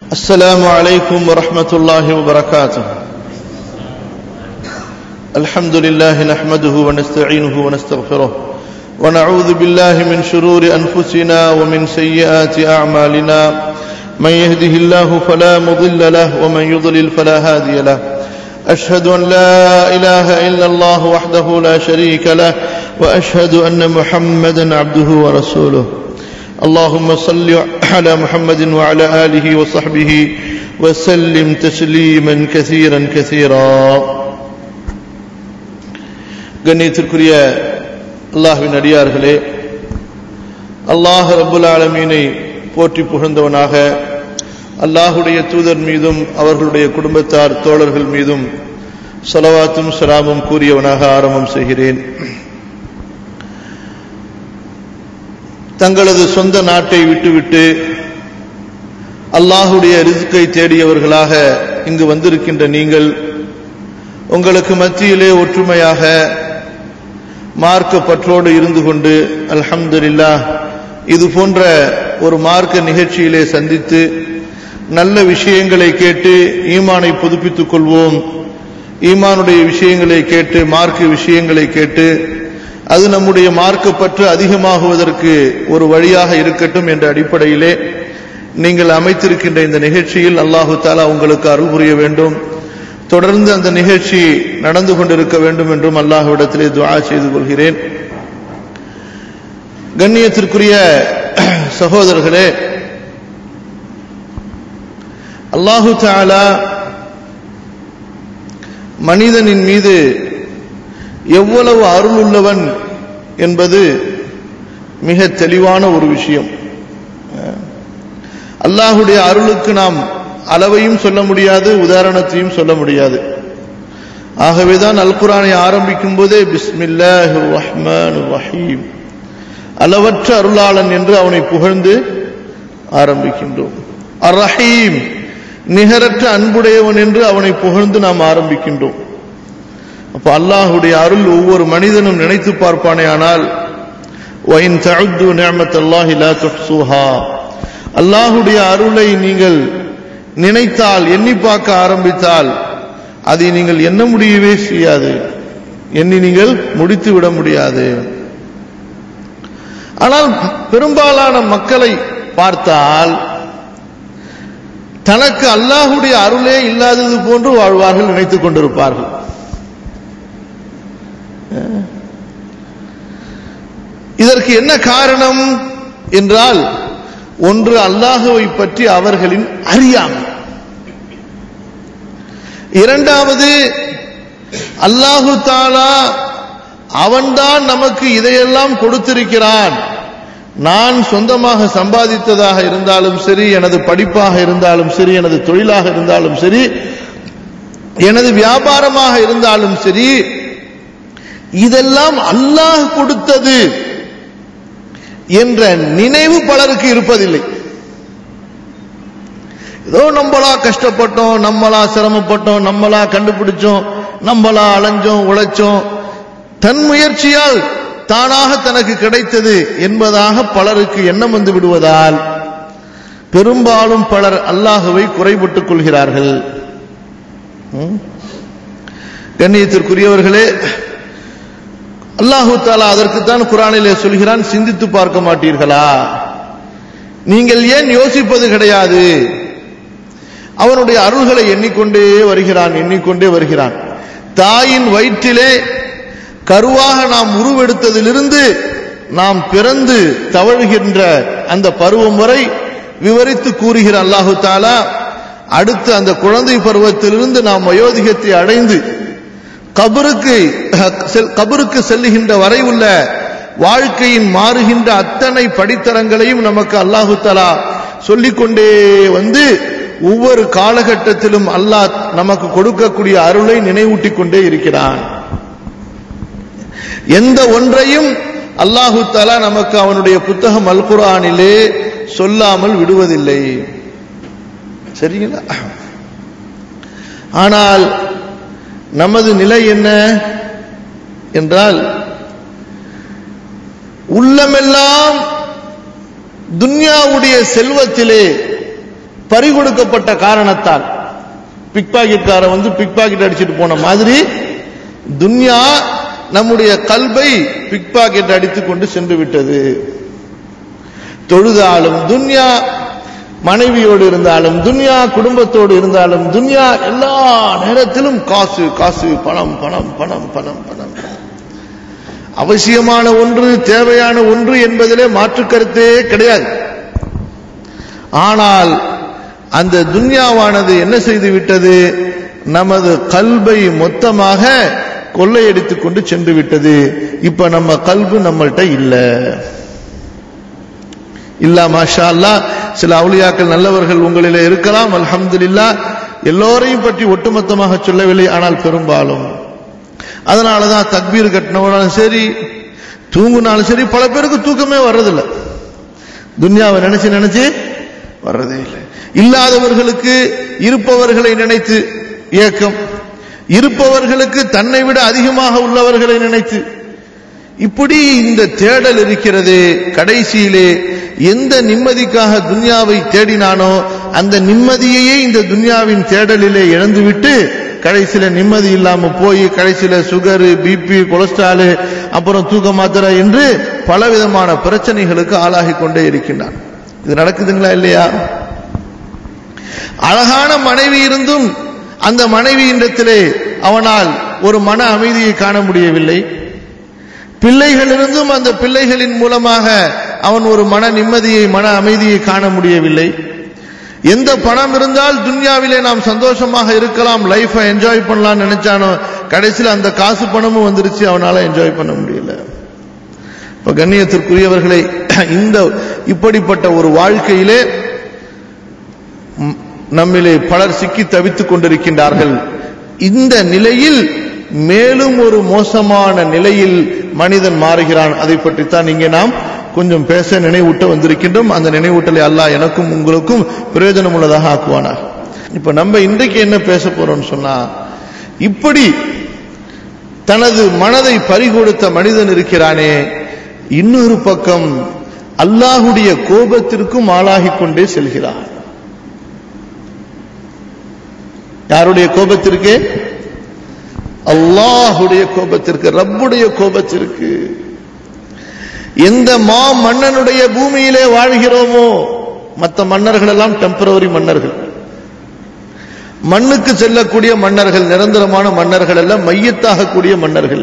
السلام عليكم ورحمة الله وبركاته الحمد لله نحمده ونستعينه ونستغفره ونعوذ بالله من شرور أنفسنا ومن سيئات أعمالنا من يهده الله فلا مضل له ومن يضلل فلا هادي له أشهد أن لا إله إلا الله وحده لا شريك له وأشهد أن محمدا عبده ورسوله اللهم صل على محمد وعلى آله وصحبه وسلم تسليما كثيرا كثيرا கண்ணியத்திற்குரிய அல்லாஹ்வின் அடியார்களே அல்லாஹ் ரபுல் ஆலமீனை போற்றி புகழ்ந்தவனாக அல்லாஹுடைய தூதர் மீதும் அவர்களுடைய குடும்பத்தார் தோழர்கள் மீதும் சலவாத்தும் சலாமும் கூறியவனாக ஆரம்பம் செய்கிறேன் தங்களது சொந்த நாட்டை விட்டுவிட்டு அல்லாஹுடைய ரிசுக்கை தேடியவர்களாக இங்கு வந்திருக்கின்ற நீங்கள் உங்களுக்கு மத்தியிலே ஒற்றுமையாக மார்க்க பற்றோடு இருந்து கொண்டு அல்ஹம்துலில்லா இது போன்ற ஒரு மார்க்க நிகழ்ச்சியிலே சந்தித்து நல்ல விஷயங்களை கேட்டு ஈமானை புதுப்பித்துக் கொள்வோம் ஈமானுடைய விஷயங்களை கேட்டு மார்க்க விஷயங்களை கேட்டு அது நம்முடைய மார்க்கப்பற்று அதிகமாகுவதற்கு ஒரு வழியாக இருக்கட்டும் என்ற அடிப்படையிலே நீங்கள் அமைத்திருக்கின்ற இந்த நிகழ்ச்சியில் அல்லாஹு தாலா உங்களுக்கு அருள் புரிய வேண்டும் தொடர்ந்து அந்த நிகழ்ச்சி நடந்து கொண்டிருக்க வேண்டும் என்றும் அல்லாஹுவிடத்திலே துவா செய்து கொள்கிறேன் கண்ணியத்திற்குரிய சகோதரர்களே அல்லாஹு தாலா மனிதனின் மீது எவ்வளவு அருள் உள்ளவன் என்பது மிக தெளிவான ஒரு விஷயம் அல்லாஹுடைய அருளுக்கு நாம் அளவையும் சொல்ல முடியாது உதாரணத்தையும் சொல்ல முடியாது ஆகவேதான் அல் குரானை ஆரம்பிக்கும் போதே பிஸ்மில்லாஹ் ரஹ்மான் ரஹீம் அளவற்ற அருளாளன் என்று அவனை புகழ்ந்து ஆரம்பிக்கின்றோம் அர் ரஹீம் நிகரற்ற அன்புடையவன் என்று அவனை புகழ்ந்து நாம் ஆரம்பிக்கின்றோம் அப்ப அல்லாஹுடைய அருள் ஒவ்வொரு மனிதனும் நினைத்து பார்ப்பானே ஆனால் அல்லாஹுடைய அருளை நீங்கள் நினைத்தால் எண்ணி பார்க்க ஆரம்பித்தால் அதை நீங்கள் எண்ண முடியவே செய்யாது எண்ணி நீங்கள் முடித்து விட முடியாது ஆனால் பெரும்பாலான மக்களை பார்த்தால் தனக்கு அல்லாஹுடைய அருளே இல்லாதது போன்று வாழ்வார்கள் நினைத்துக் கொண்டிருப்பார்கள் இதற்கு என்ன காரணம் என்றால் ஒன்று அல்லாஹுவை பற்றி அவர்களின் அறியாமை இரண்டாவது அல்லாஹு தாலா அவன்தான் நமக்கு இதையெல்லாம் கொடுத்திருக்கிறான் நான் சொந்தமாக சம்பாதித்ததாக இருந்தாலும் சரி எனது படிப்பாக இருந்தாலும் சரி எனது தொழிலாக இருந்தாலும் சரி எனது வியாபாரமாக இருந்தாலும் சரி இதெல்லாம் அல்லாஹ் கொடுத்தது என்ற நினைவு பலருக்கு இருப்பதில்லை ஏதோ நம்மளா கஷ்டப்பட்டோம் நம்மளா சிரமப்பட்டோம் நம்மளா கண்டுபிடிச்சோம் நம்மளா அலைஞ்சோம் உழைச்சோம் தன் முயற்சியால் தானாக தனக்கு கிடைத்தது என்பதாக பலருக்கு எண்ணம் வந்து விடுவதால் பெரும்பாலும் பலர் அல்லாஹுவை குறைபட்டுக் கொள்கிறார்கள் கண்ணியத்திற்குரியவர்களே அல்லாஹு தாலா அதற்குத்தான் குரானிலே சொல்கிறான் சிந்தித்து பார்க்க மாட்டீர்களா நீங்கள் ஏன் யோசிப்பது கிடையாது அவனுடைய அருள்களை எண்ணிக்கொண்டே வருகிறான் எண்ணிக்கொண்டே வருகிறான் தாயின் வயிற்றிலே கருவாக நாம் உருவெடுத்ததிலிருந்து நாம் பிறந்து தவழ்கின்ற அந்த பருவம் வரை விவரித்து கூறுகிற அல்லாஹு தாலா அடுத்து அந்த குழந்தை பருவத்திலிருந்து நாம் வயோதிகத்தை அடைந்து கபருக்கு கபருக்கு செல்லுகின்ற வரை உள்ள வாழ்க்கையின் மாறுகின்ற அத்தனை படித்தரங்களையும் நமக்கு அல்லாஹு தலா சொல்லிக்கொண்டே வந்து ஒவ்வொரு காலகட்டத்திலும் அல்லாஹ் நமக்கு கொடுக்கக்கூடிய அருளை நினைவூட்டிக் கொண்டே இருக்கிறான் எந்த ஒன்றையும் அல்லாஹு தலா நமக்கு அவனுடைய புத்தகம் அல் குரானிலே சொல்லாமல் விடுவதில்லை சரிங்களா ஆனால் நமது நிலை என்ன என்றால் உள்ளமெல்லாம் துன்யாவுடைய செல்வத்திலே பறிகொடுக்கப்பட்ட காரணத்தால் பிக் பாக்கெட்காரன் வந்து பிக் பாக்கெட் அடிச்சிட்டு போன மாதிரி துன்யா நம்முடைய கல்வை பிக் பாக்கெட் அடித்துக் கொண்டு சென்று விட்டது தொழுதாலும் துன்யா மனைவியோடு இருந்தாலும் துன்யா குடும்பத்தோடு இருந்தாலும் துன்யா எல்லா நேரத்திலும் காசு காசு பணம் பணம் பணம் பணம் பணம் அவசியமான ஒன்று தேவையான ஒன்று என்பதிலே மாற்று கருத்தே கிடையாது ஆனால் அந்த துன்யாவானது என்ன செய்து விட்டது நமது கல்வை மொத்தமாக கொள்ளையடித்துக் கொண்டு சென்று விட்டது இப்ப நம்ம கல்வு நம்மள்கிட்ட இல்லை இல்லா மாஷா அல்லா சில அவுளியாக்கள் நல்லவர்கள் உங்களிலே இருக்கலாம் அல்ஹம்துலில்லா எல்லோரையும் பற்றி ஒட்டுமொத்தமாக சொல்லவில்லை ஆனால் பெரும்பாலும் அதனாலதான் தக்பீர் கட்டினவனாலும் சரி தூங்குனாலும் சரி பல பேருக்கு தூக்கமே வர்றதில்லை துன்யாவை நினைச்சு நினைச்சு வர்றதே இல்லை இல்லாதவர்களுக்கு இருப்பவர்களை நினைத்து ஏக்கம் இருப்பவர்களுக்கு தன்னை விட அதிகமாக உள்ளவர்களை நினைத்து இப்படி இந்த தேடல் இருக்கிறது கடைசியிலே எந்த நிம்மதிக்காக துன்யாவை தேடினானோ அந்த நிம்மதியையே இந்த துன்யாவின் தேடலிலே இழந்துவிட்டு கடைசியில நிம்மதி இல்லாம போய் கடைசியில சுகரு பிபி கொலஸ்ட்ரால் அப்புறம் தூக்க மாத்திரை என்று பலவிதமான பிரச்சனைகளுக்கு ஆளாகி கொண்டே இருக்கின்றான் இது நடக்குதுங்களா இல்லையா அழகான மனைவி இருந்தும் அந்த மனைவியிடத்திலே அவனால் ஒரு மன அமைதியை காண முடியவில்லை பிள்ளைகள் இருந்தும் அந்த பிள்ளைகளின் மூலமாக அவன் ஒரு மன நிம்மதியை மன அமைதியை காண முடியவில்லை எந்த பணம் இருந்தால் துன்யாவிலே நாம் சந்தோஷமாக இருக்கலாம் லைஃபை என்ஜாய் பண்ணலாம் நினைச்சானோ கடைசியில் அந்த காசு பணமும் வந்துருச்சு அவனால என்ஜாய் பண்ண முடியல இப்ப கண்ணியத்திற்குரியவர்களை இந்த இப்படிப்பட்ட ஒரு வாழ்க்கையிலே நம்மிலே பலர் சிக்கி தவித்துக் கொண்டிருக்கின்றார்கள் இந்த நிலையில் மேலும் ஒரு மோசமான நிலையில் மனிதன் மாறுகிறான் அதை பற்றித்தான் இங்கே நாம் கொஞ்சம் பேச நினைவூட்ட வந்திருக்கின்றோம் அந்த நினைவூட்டலை அல்லாஹ் எனக்கும் உங்களுக்கும் பிரயோஜனம் உள்ளதாக ஆக்குவானா இப்ப நம்ம இன்றைக்கு என்ன பேச போறோம்னு சொன்னா இப்படி தனது மனதை பறிகொடுத்த மனிதன் இருக்கிறானே இன்னொரு பக்கம் அல்லாஹுடைய கோபத்திற்கும் ஆளாகிக் கொண்டே செல்கிறான் யாருடைய கோபத்திற்கு அல்லாஹுடைய கோபத்திற்கு ரப்புடைய கோபத்திற்கு எந்த மா மன்னனுடைய பூமியிலே வாழ்கிறோமோ மற்ற மன்னர்கள் எல்லாம் டெம்பரவரி மன்னர்கள் மண்ணுக்கு செல்லக்கூடிய மன்னர்கள் நிரந்தரமான மன்னர்கள் எல்லாம் மையத்தாகக்கூடிய மன்னர்கள்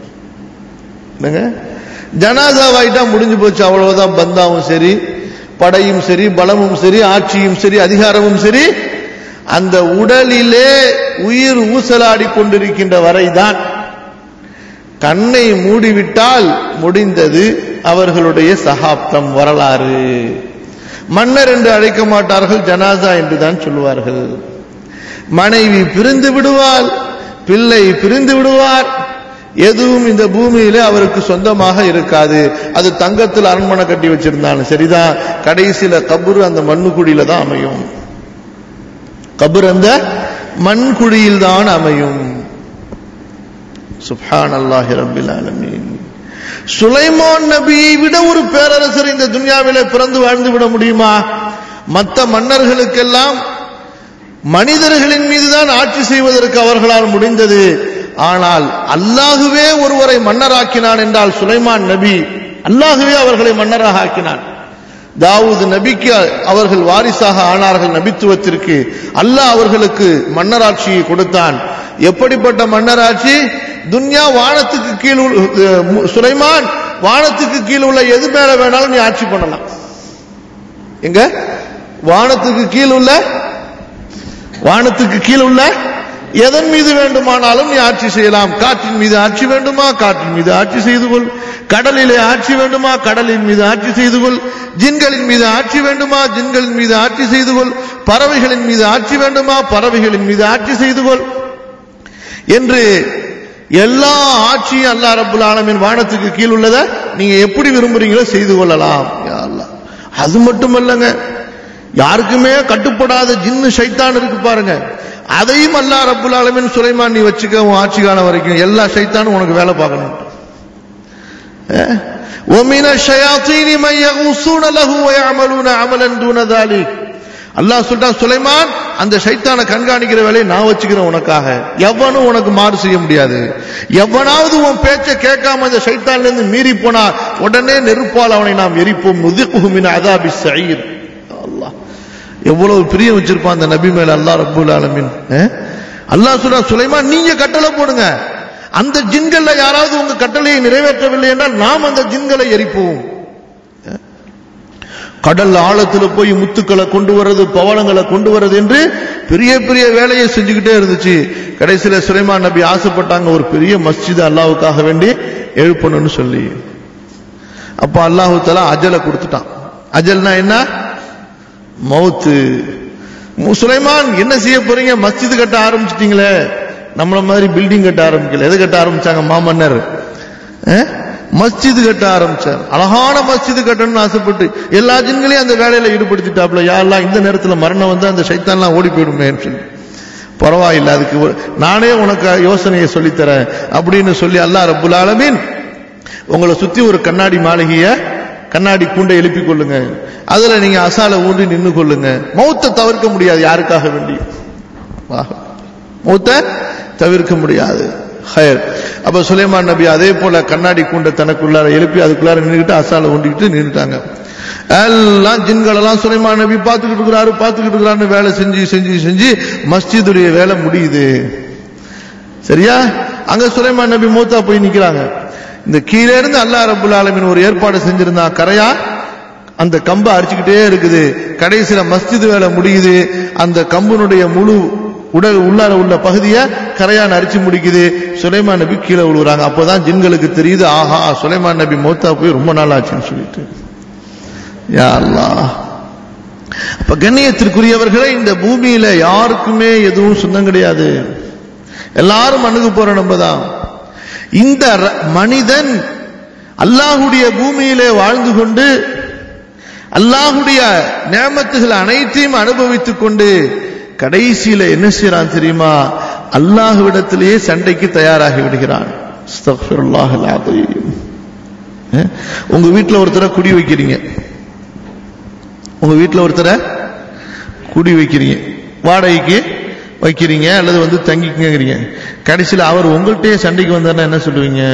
ஜனாதாவாயிட்டா முடிஞ்சு போச்சு அவ்வளவுதான் பந்தாவும் சரி படையும் சரி பலமும் சரி ஆட்சியும் சரி அதிகாரமும் சரி அந்த உடலிலே உயிர் ஊசலாடி கொண்டிருக்கின்ற வரைதான் கண்ணை மூடிவிட்டால் முடிந்தது அவர்களுடைய சகாப்தம் வரலாறு மன்னர் என்று அழைக்க மாட்டார்கள் ஜனாசா என்று தான் சொல்லுவார்கள் மனைவி பிரிந்து விடுவாள் பிள்ளை பிரிந்து விடுவார் எதுவும் இந்த பூமியில அவருக்கு சொந்தமாக இருக்காது அது தங்கத்தில் அரண்மனை கட்டி வச்சிருந்தாலும் சரிதான் கடைசியில கபுரு அந்த மண்ணுக்குடியில தான் அமையும் கபர் அந்த மண் குழியில் தான் அமையும் சுப்ஹான் அல்லாஹி ரபில் ஆலமீன் சுலைமான் நபியை விட ஒரு பேரரசர் இந்த துன்யாவிலே பிறந்து வாழ்ந்து விட முடியுமா மற்ற மன்னர்களுக்கெல்லாம் மனிதர்களின் மீதுதான் ஆட்சி செய்வதற்கு அவர்களால் முடிந்தது ஆனால் அல்லாஹுவே ஒருவரை மன்னராக்கினான் என்றால் சுலைமான் நபி அல்லாஹுவே அவர்களை மன்னராக ஆக்கினான் தாவூது நபிக்கு அவர்கள் வாரிசாக ஆனார்கள் நபித்துவத்திற்கு அல்லாஹ் அவர்களுக்கு மன்னராட்சியை கொடுத்தான் எப்படிப்பட்ட மன்னராட்சி துன்யா வானத்துக்கு கீழ் சுலைமான் வானத்துக்கு கீழ் உள்ள எது மேல வேணாலும் நீ ஆட்சி பண்ணலாம் எங்க வானத்துக்கு கீழ் உள்ள வானத்துக்கு கீழ் உள்ள எதன் மீது வேண்டுமானாலும் நீ ஆட்சி செய்யலாம் காற்றின் மீது ஆட்சி வேண்டுமா காற்றின் மீது ஆட்சி செய்து கொள் கடலிலே ஆட்சி வேண்டுமா கடலின் மீது ஆட்சி செய்து கொள் ஜின்களின் மீது ஆட்சி வேண்டுமா ஜின்களின் மீது ஆட்சி செய்து கொள் பறவைகளின் மீது ஆட்சி வேண்டுமா பறவைகளின் மீது ஆட்சி செய்து கொள் என்று எல்லா ஆட்சியும் அல்லா ரபுல் ஆலமின் வானத்துக்கு கீழ் உள்ளத நீங்க எப்படி விரும்புறீங்களோ செய்து கொள்ளலாம் அது மட்டுமல்லங்க யாருக்குமே கட்டுப்படாத ஜின்னு சைத்தான் இருக்கு பாருங்க அதையும் அல்லா ரப்புல் ஆலமின் சுலைமான் நீ வச்சுக்க உன் ஆட்சி காலம் வரைக்கும் எல்லா சைத்தானும் உனக்கு வேலை பார்க்கணும் ومن الشياطين من يغوصون له ويعملون عملا دون ذلك அல்லாஹ் சொல்றான் சுலைமான் அந்த சைத்தானை கண்காணிக்கிற வேலையை நான் வச்சுக்கிறேன் உனக்காக எவனும் உனக்கு மாறு செய்ய முடியாது எவனாவது உன் பேச்சை கேட்காம அந்த சைத்தான்ல இருந்து மீறி போனா உடனே நெருப்பால் அவனை நாம் எரிப்போம் நுதிக்குமின் அதாபி சயீர் அல்லாஹ் எவ்வளவு பிரியம் வச்சிருப்பான் அந்த நபி மேல அல்லாஹ் ரப்பூல் ஆலமீன் அஹ்? அல்லாஹ் சொல்றான் சுலைமான் நீங்க கட்டளை போடுங்க அந்த ஜின்கள்ல யாராவது உங்க கட்டளையை நிறைவேற்றவில்லை என்றால் நாம் அந்த ஜின்களை எரிப்போம் கடல் ஆழத்துல போய் முத்துக்களை கொண்டு வர்றது பவளங்களை கொண்டு வர்றது என்று பெரிய பெரிய வேலையை செஞ்சுக்கிட்டே இருந்துச்சு கடைசியில சுலைமான் நபி ஆசைப்பட்டாங்க ஒரு பெரிய மஸ்ஜித் அல்லாவுக்காக வேண்டி எழுப்பணும்னு சொல்லி அப்ப அல்லாஹு தலா அஜலை கொடுத்துட்டான் அஜல்னா என்ன மௌத்து மு- சுலைமான் என்ன செய்ய போறீங்க மஸ்ஜித் கட்ட ஆரம்பிச்சிட்டீங்களே நம்மள மாதிரி பில்டிங் கட்ட ஆரம்பிக்கல எது கட்ட ஆரம்பிச்சாங்க மாமன்னர் அஹ்? மஸ்ஜித் கட்ட ஆரம்பிச்சார் அழகான மஸ்ஜித் கட்டணும்னு ஆசைப்பட்டு எல்லா ஜின்களையும் அந்த வேலையில ஈடுபடுத்திட்டாப்ல யாரெல்லாம் இந்த நேரத்துல மரணம் வந்து அந்த சைத்தான்லாம் ஓடி போயிடுமேன்னு சொல்லி பரவாயில்ல அதுக்கு ஒரு- நானே உனக்கு யோசனையை சொல்லித்தரேன் அப்படின்னு சொல்லி அல்லாஹ் ரப்புல் ஆலமீன் உங்களை சுத்தி ஒரு கண்ணாடி மாளிகைய கண்ணாடி கூண்டை எழுப்பி கொள்ளுங்க அதுல நீங்க அசால ஊன்றி நின்னு கொள்ளுங்க மௌத்தை தவிர்க்க முடியாது யாருக்காக வேண்டி மௌத்தை தவிர்க்க முடியாது ஹயர் அப்ப சுலைமான் நபி அதே போல கண்ணாடி கூண்டை தனக்குள்ளார எழுப்பி அதுக்குள்ளார நின்றுக்கிட்டு அசால ஊண்டிக்கிட்டு நின்றுட்டாங்க எல்லாம் ஜின்கள் எல்லாம் சுலைமான் நபி பார்த்துக்கிட்டு இருக்கிறாரு பார்த்துக்கிட்டு இருக்கிறாருன்னு வேலை செஞ்சு செஞ்சு செஞ்சு மஸ்ஜிதுடைய வேலை முடியுது சரியா அங்க சுலைமான் நபி மூத்தா போய் நிக்கிறாங்க இந்த கீழே இருந்து அல்லாஹ் ரபுல் ஆலமீன் ஒரு ஏற்பாடு செஞ்சிருந்தா கரையா அந்த கம்பை அரிச்சுக்கிட்டே இருக்குது கடைசியில மஸ்ஜித் வேலை முடியுது அந்த கம்புனுடைய முழு உடல் உள்ளார உள்ள பகுதியை கரையான் அரிச்சு முடிக்குது சுலைமான் நபி கீழே விழுகுறாங்க அப்போதான் ஜின்களுக்கு தெரியுது ஆஹா சுலைமான் நபி மௌத்தா போய் ரொம்ப நாள் ஆச்சுன்னு சொல்லிட்டு யா அல்லாஹ் அப்ப கண்ணியத்திற்குரியவர்களே இந்த பூமியில யாருக்குமே எதுவும் சொந்தம் கிடையாது எல்லாரும் அணுகு போற நம்ம தான் இந்த ர- மனிதன் அல்லாஹுடைய பூமியிலே வாழ்ந்து கொண்டு அல்லாஹுடைய நேமத்துகள் அனைத்தையும் அனுபவித்துக் கொண்டு கடைசியில என்ன செய்யறான் தெரியுமா அல்லாஹுவிடத்திலேயே சண்டைக்கு தயாராகி விடுகிறான் அஸ்தக்ஃபிருல்லாஹல் அஸீம். அஹ், உங்க வீட்டுல ஒருத்தரை குடி வைக்கிறீங்க உங்க வீட்டுல ஒருத்தரை குடி வைக்கிறீங்க வாடகைக்கு வைக்கிறீங்க அல்லது வந்து தங்கிக்கிறீங்க கடைசியில் அவர் உங்கள்கிட்டயே சண்டைக்கு வந்தாருன்னா என்ன சொல்லுவீங்க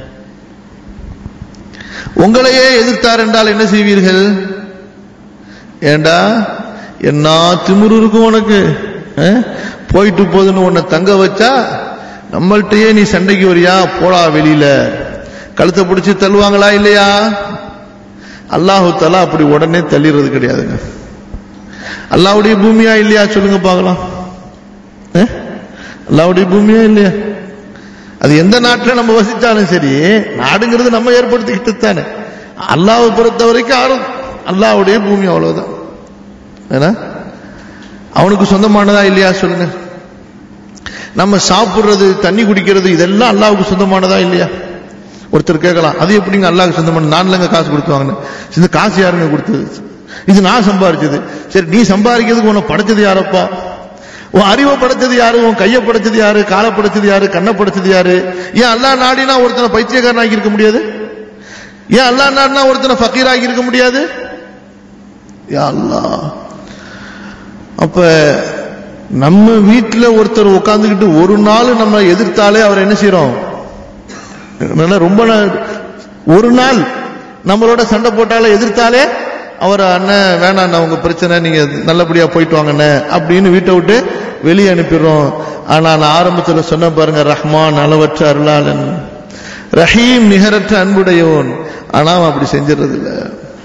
உங்களையே எதிர்த்தார் என்றால் என்ன செய்வீர்கள் ஏண்டா என்ன திமிரு இருக்கும் உனக்கு அஹ்? போயிட்டு போதுன்னு உன்னை தங்க வச்சா நம்மள்கிட்டயே நீ சண்டைக்கு வரியா போடா வெளியில கழுத்தை பிடிச்சி தள்ளுவாங்களா இல்லையா அல்லாஹு தலா அப்படி உடனே தள்ளிடுறது கிடையாதுங்க அல்லாவுடைய பூமியா இல்லையா சொல்லுங்க பார்க்கலாம் அஹ்? அல்லாவுடைய பூமியா இல்லையா அது எந்த நாட்டில் நம்ம வசித்தாலும் சரி நாடுங்கிறது நம்ம ஏற்படுத்திக்கிட்டு தானே அல்லாவை பொறுத்த வரைக்கும் யாரும் அல்லாவுடைய பூமி அவ்வளவுதான் ஏன்னா அவனுக்கு சொந்தமானதா இல்லையா சொல்லுங்க நம்ம சாப்பிடுறது தண்ணி குடிக்கிறது இதெல்லாம் அல்லாவுக்கு சொந்தமானதா இல்லையா ஒருத்தர் கேட்கலாம் அது எப்படிங்க அல்லாவுக்கு சொந்தமான நான் இல்லைங்க காசு கொடுத்து வாங்கினேன் இந்த காசு யாருங்க கொடுத்தது இது நான் சம்பாரிச்சது சரி நீ சம்பாதிக்கிறதுக்கு உன்னை படைச்சது யாரப்பா உன் அறிவை படைச்சது யாரு உன் கையை படைச்சது யாரு காலை படைச்சது யாரு கண்ணை படைச்சது யாரு ஏன் அல்லா நாடினா ஒருத்தனை பைத்தியக்காரன் ஆக்கி இருக்க முடியாது ஏன் அல்லா நாடினா ஒருத்தனை ஃபக்கீர் ஆக்கி இருக்க முடியாது யா அல்லாஹ் அப்ப நம்ம வீட்டுல ஒருத்தர் உட்கார்ந்துக்கிட்டு ஒரு நாள் நம்ம எதிர்த்தாலே அவர் என்ன செய்யறோம் நல்லா ரொம்ப நாள் ஒரு நாள் நம்மளோட சண்டை போட்டாலே எதிர்த்தாலே அவர் அண்ணன் வேணாம் உங்க பிரச்சனை நீங்க நல்லபடியா போயிட்டு வாங்கண்ணே அப்படின்னு வீட்டை விட்டு வெளியே அனுப்பிடுறோம் ஆனா நான் ஆரம்பத்துல சொன்ன பாருங்க ரஹ்மான் அளவற்ற அருளாளன் ரஹீம் நிகரற்ற அன்புடையவன் ஆனா அவன் அப்படி செஞ்சிடறது இல்ல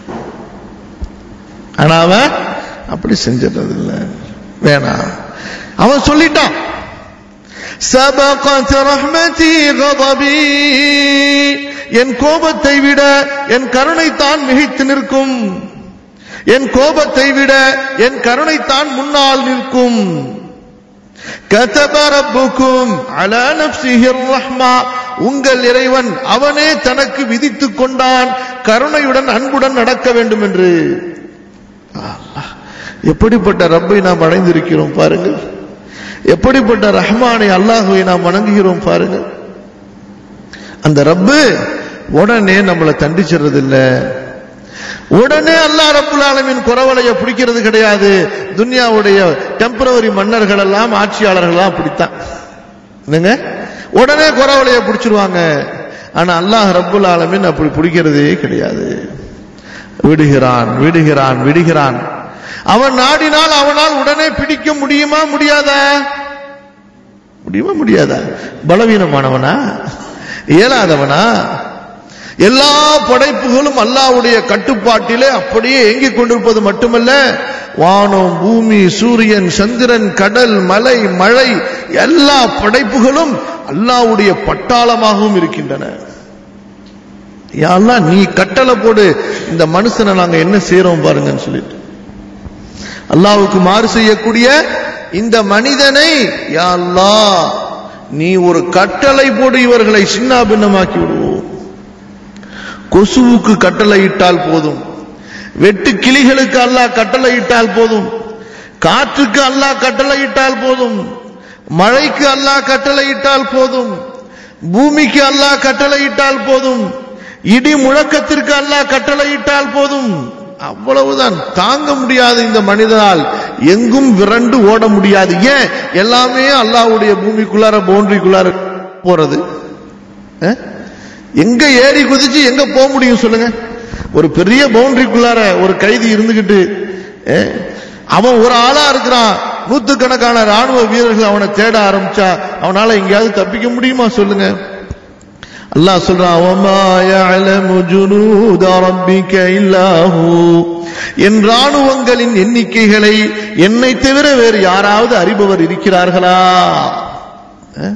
ஆனா அவன் அப்படி செஞ்சிடறது இல்ல வேணாம் அவன் சொல்லிட்டான் சபகத் ரஹ்மதி கதபி என் கோபத்தை விட என் கருணை தான் மிகைத்து நிற்கும் என் கோபத்தை விட என் கருணை தான் முன்னால் நிற்கும் كتب ربكم على نفسه الرحمة உங்கள் இறைவன் அவனே தனக்கு விதித்துக் கொண்டான் கருணையுடன் அன்புடன் நடக்க வேண்டும் என்று அல்லாஹ். எப்படிப்பட்ட ரப்பை நாம் அடைந்திருக்கிறோம் பாருங்கள் எப்படிப்பட்ட ரஹ்மானை அல்லாஹுவை நாம் வணங்குகிறோம் பாருங்கள் அந்த ரப்பு உடனே நம்மளை தண்டிச்சிடுறது இல்ல உடனே அல்லாஹ் ரப்புல் ஆலமீன் குறவலைய பிடிக்கிறது கிடையாது துன்யாவுடைய டெம்பரவரி மன்னர்கள் எல்லாம் ஆட்சியாளர்கள் எல்லாம் பிடித்தான் என்னங்க உடனே குறவலைய பிடிச்சிருவாங்க ஆனா அல்லாஹ் ரப்புல் ஆலமீன் அப்படி பிடிக்கிறதே கிடையாது விடுகிறான் விடுகிறான் விடுகிறான் அவன் நாடினால் அவனால் உடனே பிடிக்க முடியுமா முடியாதா முடியுமா முடியாதா பலவீனமானவனா இயலாதவனா எல்லா படைப்புகளும் அல்லாவுடைய கட்டுப்பாட்டிலே அப்படியே இயங்கிக் கொண்டிருப்பது மட்டுமல்ல வானம் பூமி சூரியன் சந்திரன் கடல் மலை மழை எல்லா படைப்புகளும் அல்லாவுடைய பட்டாளமாகவும் இருக்கின்றன யா அல்லாஹ் நீ கட்டளை போடு இந்த மனுஷனை நாங்க என்ன செய்யறோம் பாருங்கன்னு சொல்லிட்டு அல்லாவுக்கு மாறு செய்யக்கூடிய இந்த மனிதனை யா அல்லாஹ் நீ ஒரு கட்டளை போடு இவர்களை சின்ன பின்னமாக்கி விடுவோம் கொசுவுக்கு கட்டளை இட்டால் போதும் வெட்டு கிளிகளுக்கு அல்லாஹ் கட்டளை இட்டால் போதும் காற்றுக்கு அல்லாஹ் கட்டளை இட்டால் போதும் மழைக்கு அல்லாஹ் கட்டளை இட்டால் போதும் பூமிக்கு அல்லாஹ் கட்டளை இட்டால் போதும் இடி முழக்கத்திற்கு அல்லாஹ் கட்டளை இட்டால் போதும் அவ்வளவுதான் தாங்க முடியாது இந்த மனிதனால் எங்கும் விரண்டு ஓட முடியாது ஏன் எல்லாமே அல்லாஹ்வுடைய பூமிக்குள்ளார பவுண்டரிக்குள்ளார போறது அஹ்? எங்க ஏறி குதிச்சு எங்க போக முடியும் சொல்லுங்க ஒரு பெரிய பவுண்டரிக்குள்ளார ஒரு கைதி இருந்துகிட்டு அஹ், அவன் ஒரு ஆளா இருக்கிறான் நூத்துக்கணக்கான ராணுவ வீரர்கள் அவனை தேட ஆரம்பிச்சா அவனால எங்கேயாவது தப்பிக்க முடியுமா சொல்லுங்க அல்லாஹ் சொல்றான் "வமா يعلم جنود ربك إلا هو." என் ராணுவங்களின் எண்ணிக்கைகளை என்னை தவிர வேறு யாராவது அறிபவர் இருக்கிறார்களா அஹ்?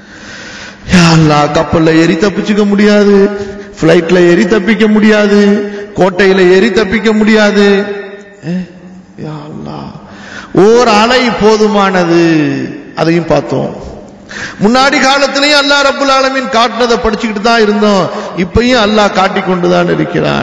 யா அல்லாஹ் கப்பல்ல ஏறி தப்பிச்சுக்க முடியாது பிளைட்ல ஏறி தப்பிக்க முடியாது கோட்டையில ஏறி தப்பிக்க முடியாது அஹ்? யா அல்லாஹ் ஓர் அலை போதுமானது அதையும் பார்த்தோம் முன்னாடி காலத்திலையும் அல்லாஹ் ரப்புல் ஆலமீன் காட்டினதை படிச்சுக்கிட்டு தான் இருந்தோம் இப்பயும் அல்லாஹ் காட்டிக் கொண்டுதான் இருக்கிறான்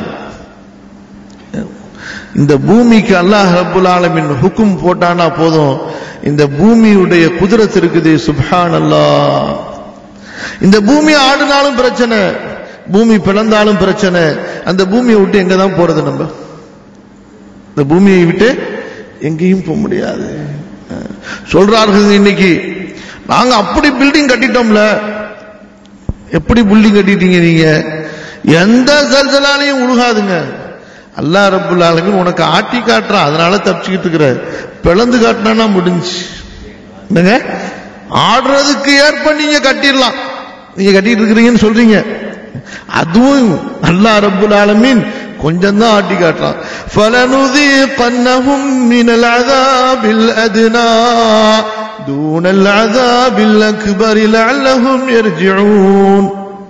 இந்த பூமிக்கு அல்லாஹ் ரப்புல் ஆலமீன் ஹுக்கும் போட்டானா போதும் இந்த பூமியுடைய குதிரத்து இருக்குது சுப்ஹான் அல்லாஹ் இந்த பூமி ஆடுனாலும் பிரச்சனை பூமி பிளந்தாலும் பிரச்சனை அந்த பூமியை விட்டு எங்க தான் போறது நம்ம இந்த பூமியை விட்டு எங்கேயும் போக முடியாது அஹ், சொல்றார்கள் இன்னைக்கு நாங்க அப்படி பில்டிங் கட்டிட்டோம்ல எப்படி பில்டிங் கட்டிட்டீங்க நீங்க எந்த சல்சலாலையும் உழுகாதுங்க அல்லாஹ் ரப்புல் ஆலமீன் உனக்கு ஆட்டி காட்டுறான் அதனால தப்பிச்சுக்கிட்டு இருக்கிற பிளந்து காட்டினா முடிஞ்சு என்னங்க ஆடுறதுக்கு ஏற்ப நீங்க கட்டிடலாம் நீங்க கட்டிட்டு இருக்கிறீங்கன்னு சொல்றீங்க அதுவும் அல்லாஹ் ரப்புல் ஆலமீன் கொஞ்சம் தான் ஆட்டி காட்டுறான் فَلَنُذِيقَنَّهُم مِّنَ الْعَذَابِ الْأَدْنَى دُونَ الْعَذَابِ الْأَكْبَرِ لَعَلَّهُمْ يَرْجِعُونَ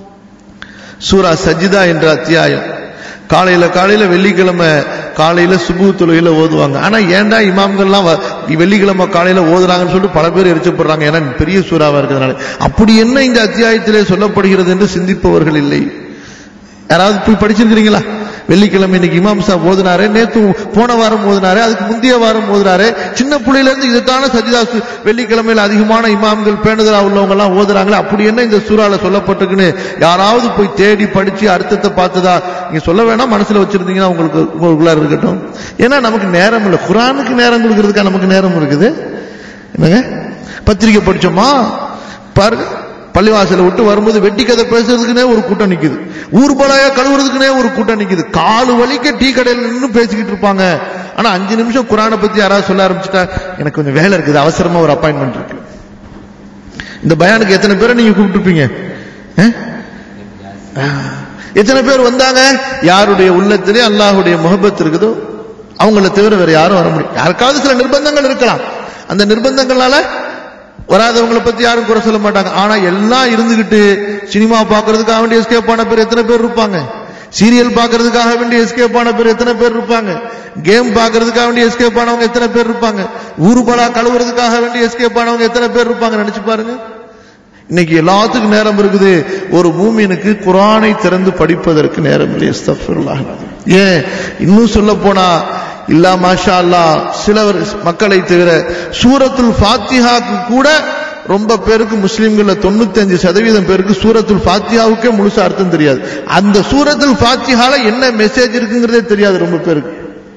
சூரா சஜிதா என்ற அத்தியாயம் காலையில காலையில வெள்ளிக்கிழமை காலையில சுபு தொழுகையில ஓதுவாங்க ஆனா ஏன்டா இமாம்கள்லாம் வ- வெள்ளிக்கிழமை காலையில ஓதுறாங்கன்னு சொல்லிட்டு பல பேர் எரிச்சப்படுறாங்க ஏன்னா பெரிய சூறாவா இருக்கிறதுனால அப்படி என்ன இந்த அத்தியாயத்திலே சொல்லப்படுகிறது என்று சிந்திப்பவர்கள் இல்லை யாராவது போய் படிச்சிருக்கிறீங்களா வெள்ளிக்கிழமை இன்னைக்கு இமாம் சாப் ஓதுனாரு நேத்து போன வாரம் ஓதுனாரு அதுக்கு முந்தைய வாரம் ஓதுனாரு சின்ன புள்ளையில இருந்து இதுதான சஜிதா சு- வெள்ளிக்கிழமையில அதிகமான இமாம்கள் பேணுதலா உள்ளவங்க எல்லாம் ஓதுறாங்களே அப்படி என்ன இந்த சூறால சொல்லப்பட்டிருக்குன்னு யாராவது போய் தேடி படிச்சு அர்த்தத்தை பார்த்ததா நீங்க சொல்ல வேணாம் மனசுல வச்சிருந்தீங்கன்னா உங்களுக்கு உங்களுக்குள்ளார இருக்கட்டும் ஏன்னா நமக்கு நேரம் இல்லை குரானுக்கு நேரம் கொடுக்கறதுக்கா நமக்கு நேரம் இருக்குது என்னங்க பத்திரிக்கை படிச்சோமா பாருங்க பள்ளிவாசலை விட்டு வரும்போது வெட்டி கதை பேசுறதுக்குனே ஒரு கூட்டம் நிக்குது ஊர்பலாயா கழுவுறதுக்குனே ஒரு கூட்டம் நிக்குது காலு வலிக்க டீ கடையில் நின்று பேசிக்கிட்டு இருப்பாங்க ஆனா அஞ்சு நிமிஷம் குரானை பத்தி யாராவது சொல்ல ஆரம்பிச்சுட்டா எனக்கு கொஞ்சம் வேலை இருக்குது அவசரமா ஒரு அப்பாயின்மெண்ட் இருக்கு இந்த பயானுக்கு எத்தனை பேரை நீங்க கூப்பிட்டுருப்பீங்க அஹ்? ஆஹ். எத்தனை பேர் வந்தாங்க யாருடைய உள்ளத்திலே அல்லாஹ்வுடைய முகப்பத் இருக்குதோ அவங்கள தவிர வேற யாரும் வர முடியும் யாருக்காவது சில நிர்பந்தங்கள் இருக்கலாம் அந்த நிர்பந்தங்களால வராதவங்களை பத்தி யாரும் குறை சொல்ல மாட்டாங்க ஆனா எல்லாம் இருந்துகிட்டு சினிமா பார்க்கறதுக்காக வேண்டிய எஸ்கேப் ஆன பேர் எத்தனை பேர் இருப்பாங்க சீரியல் பார்க்கறதுக்காக வேண்டிய எஸ்கேப் ஆன பேர் எத்தனை பேர் இருப்பாங்க கேம் பார்க்கறதுக்காக வேண்டிய எஸ்கேப் ஆனவங்க எத்தனை பேர் இருப்பாங்க ஊர்பலா கழுவுறதுக்காக வேண்டிய எஸ்கேப் ஆனவங்க எத்தனை பேர் இருப்பாங்க நினைச்சு பாருங்க இன்னைக்கு எல்லாத்துக்கும் நேரம் இருக்குது ஒரு மூமினுக்கு குரானை திறந்து படிப்பதற்கு நேரம் இல்லை அஸ்தக்ஃபிருல்லாஹ். ஏன் இன்னும் சொல்ல போனா இல்லா மாஷா அல்லாஹ் சிலவர் மக்களை தவிர சூரத்துல் ஃபாத்திஹாக்கு கூட ரொம்ப பேருக்கு முஸ்லிம்கள்ல தொண்ணூத்தஞ்சு சதவீதம் பேருக்கு சூரத்துல் ஃபாத்தியாவுக்கே முழுசா அர்த்தம் தெரியாது அந்த சூரத்துல் ஃபாத்தியால என்ன மெசேஜ் இருக்குங்கிறதே தெரியாது ரொம்ப பேருக்கு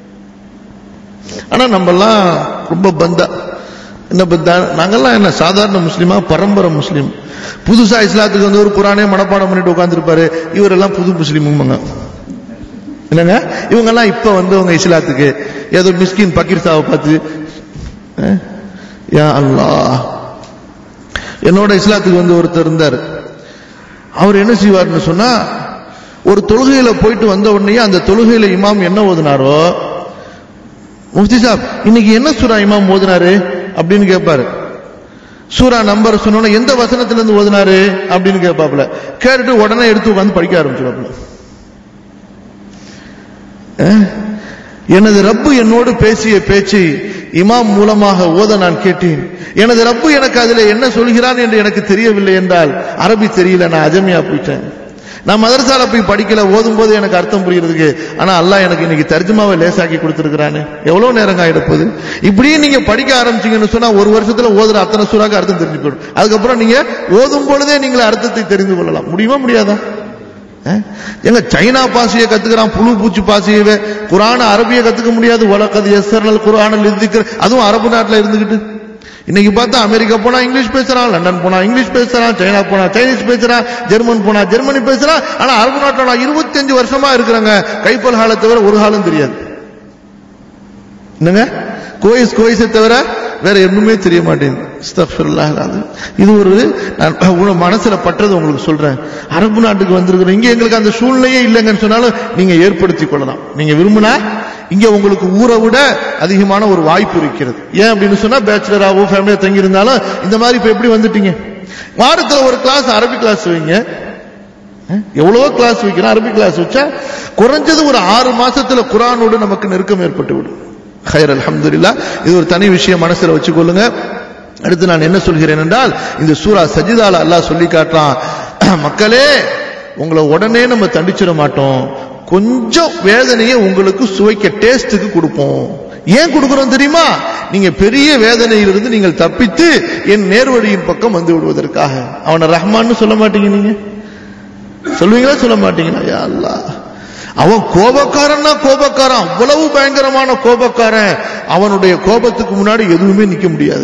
ஆனா நம்மெல்லாம் ரொம்ப பந்தா என்ன பந்தா நாங்கெல்லாம் என்ன சாதாரண முஸ்லீமா பரம்பரை முஸ்லீம் புதுசா இஸ்லாத்துக்கு வந்து ஒரு குரானே மனப்பாடம் பண்ணிட்டு உட்காந்துருப்பாரு இவரெல்லாம் புது முஸ்லீமுங்க என்னங்க இவங்கெல்லாம் இப்ப வந்தவங்க இஸ்லாத்துக்கு ஏதோ மிஸ்கின் பக்கீர் சாவை பார்த்து அஹ், யா அல்லாஹ் என்னோட இஸ்லாத்துக்கு வந்து ஒருத்தர் இருந்தார் அவர் என்ன செய்வார்னு சொன்னா ஒரு தொழுகையில போயிட்டு வந்த உடனே அந்த தொழுகையில இமாம் என்ன ஓதுனாரோ முஃப்தி சாப் இன்னைக்கு என்ன சூரா இமாம் ஓதுனாரு அப்படின்னு கேட்பாரு சூரா நம்பர் சொன்னோன்னா எந்த வசனத்துல இருந்து ஓதுனாரு அப்படின்னு கேட்பாப்புல கேட்டுட்டு உடனே எடுத்து உட்காந்து படிக்க ஆரம்பிச்சிடாப்புல அஹ், எனது ரப்பு என்னோடு பேசிய பேச்சை இமாம் மூலமாக ஓத நான் கேட்டேன் எனது ரப்பு எனக்கு அதில் என்ன சொல்கிறான் என்று எனக்கு தெரியவில்லை என்றால் அரபி தெரியல நான் அஜமியா போயிட்டேன் நான் மதரசால போய் படிக்கல ஓதும் போது எனக்கு அர்த்தம் புரியுறதுக்கு ஆனா அல்லாஹ் எனக்கு இன்னைக்கு தர்ஜுமாவை லேசாக்கி கொடுத்துருக்கானே எவ்வளவு நேரம் ஆயிடப்போகுது இப்படியே நீங்க படிக்க ஆரம்பிச்சீங்கன்னு சொன்னா ஒரு வருஷத்துல ஓதுற அத்தனை சூறாக்கு அர்த்தம் தெரிஞ்சு போயிடும் அதுக்கப்புறம் நீங்க ஓதும் பொழுதே நீங்கள் அர்த்தத்தை தெரிந்து கொள்ளலாம் முடியுமா முடியாதா அஹ்? எங்க சைனா பாஷையை கத்துக்கிறான் புழு பூச்சி பாஷையவே குரான அரபியை கத்துக்க முடியாது உலகது எஸ்ஆர்எல் குரானில் இருந்துக்கிற அதுவும் அரபு நாட்டுல இருந்துகிட்டு இன்னைக்கு பார்த்தா அமெரிக்கா போனா இங்கிலீஷ் பேசுறான் லண்டன் போனா இங்கிலீஷ் பேசுறான் சைனா போனா சைனீஸ் பேசுறான் ஜெர்மன் போனா ஜெர்மனி பேசுறான் ஆனா அரபு நாட்டோட இருபத்தஞ்சு வருஷமா இருக்கிறாங்க கைப்பல் ஹாலை தவிர ஒரு ஹாலும் தெரியாது என்னங்க கோயிஸ் கோயிஸை தவிர வேற எதுவுமே தெரிய மாட்டேங்குது அஸ்தக்ஃபிருல்லாஹ் அல்-அஸீம். இது ஒரு நான் உங்க மனசுல பட்டது உங்களுக்கு சொல்றேன் அரபு நாட்டுக்கு வந்திருக்கிறோம் இங்க எங்களுக்கு அந்த சூழ்நிலையே இல்லைங்கன்னு சொன்னாலும் நீங்க ஏற்படுத்தி கொள்ளலாம் நீங்க விரும்பினா இங்க உங்களுக்கு ஊரை விட அதிகமான ஒரு வாய்ப்பு இருக்கிறது ஏன் அப்படின்னு சொன்னா பேச்சுலராவோ ஃபேமிலியா தங்கி இருந்தாலும் இந்த மாதிரி இப்ப எப்படி வந்துட்டீங்க வாரத்துல ஒரு கிளாஸ் அரபி கிளாஸ் வைங்க அஹ், எவ்வளவோ கிளாஸ் வைக்கிறோம் அரபி கிளாஸ் வச்சா குறைஞ்சது ஒரு ஆறு மாசத்துல குரானோடு நமக்கு நெருக்கம் ஏற்பட்டு விடும் ஹைர் அல்ஹம்துலில்லாஹ் இது ஒரு தனி விஷயம் மனசுல வச்சுக்கொள்ளுங்க அடுத்து நான் என்ன சொல்கிறேன் என்றால் இந்த சூரா சஜிதால அல்லாஹ் சொல்லி காட்டுறான் மக்களே உங்களை உடனே நம்ம தண்டிச்சிட மாட்டோம் கொஞ்சம் வேதனையை உங்களுக்கு சுவைக்க டேஸ்டுக்கு கொடுப்போம் ஏன் கொடுக்கிறோம் தெரியுமா நீங்க பெரிய வேதனையிலிருந்து நீங்கள் தப்பித்து என் நேர்வழியின் பக்கம் வந்து விடுவதற்காக அவனை ரஹ்மான்னு சொல்ல மாட்டீங்க நீங்க சொல்லுவீங்களா சொல்ல மாட்டீங்களா யா அல்லாஹ் அவன் கோபக்காரன்னா கோபக்காரன் அவ்வளவு பயங்கரமான கோபக்காரன் அவனுடைய கோபத்துக்கு முன்னாடி எதுவுமே நிக்க முடியாது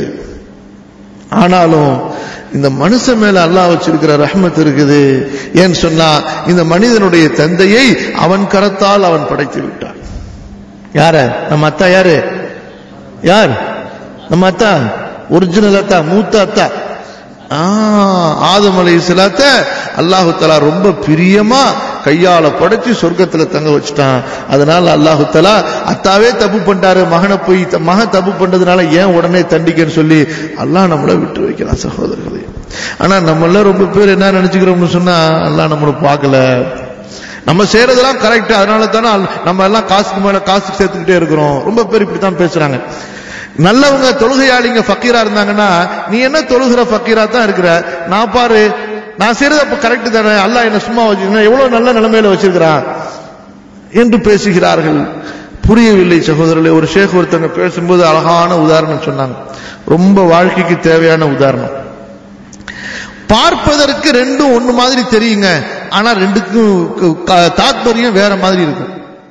ஆனாலும் இந்த மனுஷன் மேல அல்லாஹ் வச்சிருக்கிற ரஹ்மத் இருக்குது ஏன்னு சொன்னா இந்த மனிதனுடைய தந்தையை அவன் கரத்தால் அவன் படைத்து விட்டான் யார நம்ம அத்தா யாரு யார் நம்ம அத்தா ஒரிஜினல் அத்தா மூத்த அத்தா ஆ, ஆதம் அலை இஸ்லாத்த அல்லாஹு தலா ரொம்ப பிரியமா கையால படைச்சு சொர்க்கத்துல தங்க வச்சுட்டான் அதனால அல்லாஹு தலா அத்தாவே தப்பு பண்ணிட்டாரு மகனை போய் த- மகன் தப்பு பண்றதுனால ஏன் உடனே தண்டிக்கன்னு சொல்லி அல்லாஹ் நம்மள விட்டு வைக்கிறான் சகோதரர்களே ஆனா நம்மள ரொம்ப பேர் என்ன நினைச்சுக்கிறோம்னு சொன்னா அல்லாஹ் நம்மள பார்க்கல நம்ம செய்யறதெல்லாம் கரெக்ட் அதனால தானே அல்- நம்ம எல்லாம் காசுக்கு மேல காசு சேர்த்துக்கிட்டே இருக்கிறோம் ரொம்ப பேர் இப்படித்தான் பேசுறாங்க நல்லவங்க தொழுகையாளிங்க ஃபக்கீரா இருந்தாங்கன்னா நீ என்ன தொழுகிற ஃபக்கீரா தான் இருக்கிற நான் பாரு நான் செய்யறது அப்ப கரெக்ட் தானே அல்லாஹ் என்ன சும்மா வச்சிருக்கேன் எவ்வளவு நல்ல நிலைமையில வச்சிருக்கிறான் என்று பேசுகிறார்கள் புரியவில்லை சகோதரர்களே ஒரு ஷேக் ஒருத்தங்க பேசும்போது அழகான உதாரணம் சொன்னாங்க ரொம்ப வாழ்க்கைக்கு தேவையான உதாரணம் பார்ப்பதற்கு ரெண்டும் ஒண்ணு மாதிரி தெரியுங்க ஆனா ரெண்டுக்கும் க- க- தாத்பரியம் வேற மாதிரி இருக்கும்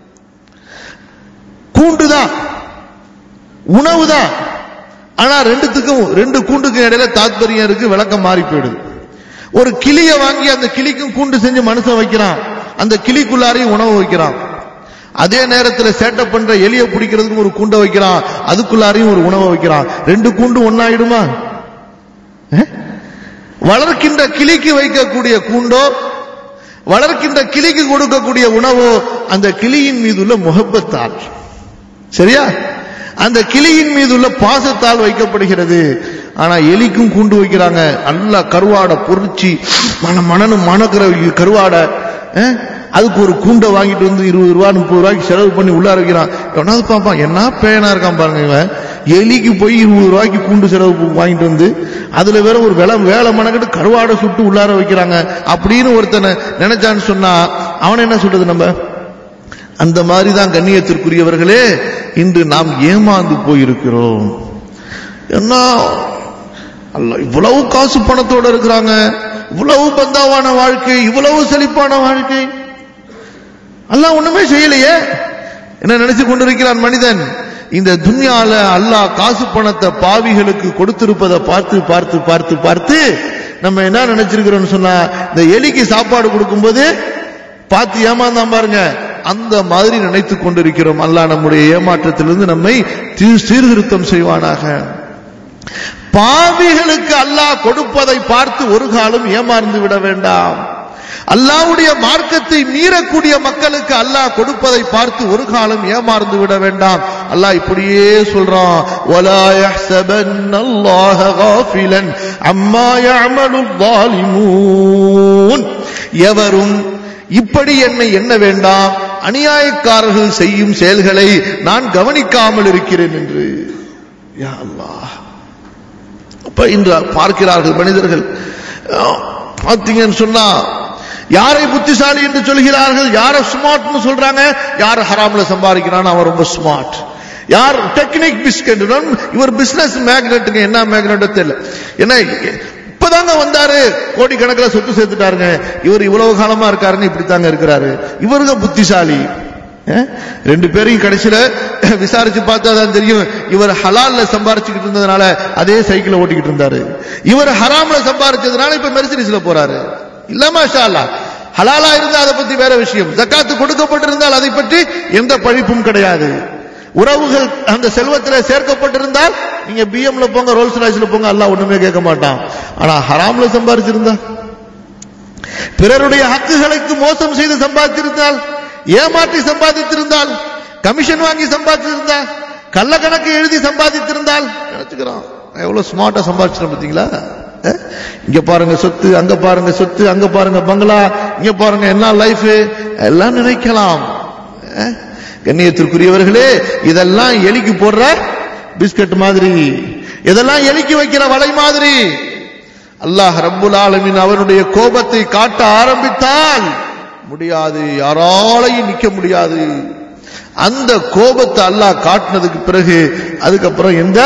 கூண்டு தான் உணவு தான் ஆனா ரெண்டுத்துக்கும் ரெண்டு கூண்டுக்கும் இடையில தாத்பரியம் இருக்கு விளக்கம் மாறி போயிடுது ஒரு கிளிய வாங்கி அந்த கிளிக்கும் கூண்டு செஞ்சு மனுஷன் வைக்கிறான் அந்த கிளிக்குள்ளாரையும் உணவு வைக்கிறான் அதே நேரத்துல சேட்டை பண்ற எலிய பிடிக்கிறதுக்கும் ஒரு கூண்டை வைக்கிறான் அதுக்குள்ளாரையும் ஒரு உணவை வைக்கிறான் ரெண்டு கூண்டு ஒன்னாயிடுமா அஹ்? வளர்க்கின்ற கிளிக்கு வைக்கக்கூடிய கூண்டோ வளர்க்கின்ற கிளிக்கு கொடுக்கக்கூடிய உணவோ அந்த கிளியின் மீதுள்ள முகப்பத்தால் சரியா அந்த கிளியின் மீதுள்ள பாசத்தால் வைக்கப்படுகிறது ஆனா எலிக்கும் கூண்டு வைக்கிறாங்க நல்லா கருவாடை பொறிச்சு மன மனனு மணக்கிற கருவாடை அஹ், அதுக்கு ஒரு கூண்டை வாங்கிட்டு வந்து இருபது ரூபா முப்பது ரூபாய்க்கு செலவு பண்ணி உள்ளார வைக்கிறான் எவனாவது பார்ப்பான் என்ன பேனா இருக்கான் பாருங்க இவன் எலிக்கு போய் இருபது ரூபாய்க்கு கூண்டு செலவு பு- வாங்கிட்டு வந்து அதுல வேற ஒரு வேலை வேலை மணக்கிட்டு கருவாடை சுட்டு உள்ளார வைக்கிறாங்க அப்படின்னு ஒருத்தனை நினைச்சான்னு சொன்னா அவனை என்ன சொல்றது நம்ம அந்த மாதிரி தான் கண்ணியத்திற்குரியவர்களே இன்று நாம் ஏமாந்து போயிருக்கிறோம் என்ன அல்ல இவ்வளவு காசு பணத்தோட இருக்கிறாங்க இவ்வளவு பந்தாவான வாழ்க்கை இவ்வளவு செழிப்பான வாழ்க்கை அல்லாஹ் ஒண்ணுமே செய்யலையே என்ன நினைச்சு கொண்டிருக்கிறான் மனிதன் இந்த துன்யால அல்லாஹ் காசு பணத்தை பாவிகளுக்கு கொடுத்திருப்பதை பார்த்து பார்த்து பார்த்து பார்த்து நம்ம என்ன நினைச்சிருக்கிறோம்னு சொன்னா இந்த எலிக்கு சாப்பாடு கொடுக்கும்போது பார்த்து ஏமாந்தான் பாருங்க அந்த மாதிரி நினைத்துக் கொண்டிருக்கிறோம் அல்லாஹ் நம்முடைய ஏமாற்றத்திலிருந்து நம்மை தீ- சீர்திருத்தம் செய்வானாக பாவிகளுக்கு அல்லாஹ் கொடுப்பதை பார்த்து ஒரு காலம் ஏமாந்து விட வேண்டாம் அல்லாஹ்வுடைய மார்க்கத்தை மீறக்கூடிய மக்களுக்கு அல்லாஹ் கொடுப்பதை பார்த்து ஒரு காலம் ஏமாந்து விட வேண்டாம் அல்லாஹ் இப்படியே சொல்றான் وَلَا يَحْسَبَنَّ اللَّهَ غَافِلًا عَمَّا يَعْمَلُ الظَّالِمُونَ எவரும் இப்படி என்னை எண்ண வேண்டாம் அநியாயக்காரர்கள் செய்யும் செயல்களை நான் கவனிக்காமல் இருக்கிறேன் என்று யா அல்லாஹ் அப்ப இன்று பார்க்கிறார்கள் மனிதர்கள் அஹ், பார்த்தீங்கன்னு சொன்னா யாரை புத்திசாலி என்று சொல்கிறார்கள் யாரை ஸ்மார்ட்னு சொல்றாங்க யார் ஹராம்ல சம்பாதிக்கிறான் அவன் ரொம்ப ஸ்மார்ட் யார் டெக்னிக் பிஸ்கட் இவர் பிசினஸ் மேக்னெட்டுங்க என்ன மேக்னெட்டோ தெரியல என்ன இப்பதாங்க வந்தாரு கோடிக்கணக்கில் சொத்து சேர்த்துட்டாருங்க இவர் இவ்வளவு காலமா இருக்காருன்னு இப்படித்தாங்க இருக்கிறாரு இவருங்க புத்திசாலி அஹ், ரெண்டு பேரையும் கடைசியில விசாரிச்சு பார்த்தா தான் தெரியும் இவர் ஹலால்ல சம்பாரிச்சுக்கிட்டு இருந்ததுனால அதே சைக்கிளை ஓட்டிக்கிட்டு இருந்தாரு இவர் ஹராம்ல சம்பாரிச்சதுனால இப்ப மெர்சிடிஸ்ல போறாரு இல்லமா ஷாலா ஹலாலா இருந்தா அதை பத்தி வேற விஷயம் ஜக்காத்து கொடுக்கப்பட்டிருந்தால் அதை பற்றி எந்த பழிப்பும் கிடையாது உறவுகள் அந்த செல்வத்தில் சேர்க்கப்பட்டிருந்தால் நீங்க பிஎம்ல போங்க ரோல்ஸ் ராய்ஸ்ல போங்க அல்லாஹ் ஒண்ணுமே கேட்க மாட்டான் ஆனா ஹராம்ல சம்பாரிச்சிருந்தா பிறருடைய ஹக்குகளுக்கு மோசம் செய்து சம்பாதித்திருந்தால் ஏமாற்றி சம்பாதித்திருந்தால் கமிஷன் வாங்கி சம்பாதித்திருந்தால் கள்ள கணக்கு எழுதி சம்பாதித்திருந்தால் நினைச்சுக்கிறான் எவ்வளவு ஸ்மார்ட்டா சம்பாதிச்சிட்டோம் பாத்தீங்களா அஹ்? இங்க பாருங்க சொத்து அங்க பாருங்க சொத்து அங்க பாருங்க பங்களா இங்க பாருங்க என்ன லைஃப் எல்லாம் நினைக்கலாம் அஹ்? கண்ணியத்திற்குரியவர்களே இதெல்லாம் எலிக்கு போடுற பிஸ்கட் மாதிரி இதெல்லாம் எலிக்கு வைக்கிற வலை மாதிரி அல்லாஹ் ரப்புல் ஆலமீன் அவனுடைய கோபத்தை காட்ட ஆரம்பித்தால் முடியாது யாராலையும் நிக்க முடியாது அந்த கோபத்தை அல்லாஹ் காட்டினதுக்கு பிறகு அதுக்கப்புறம் எந்த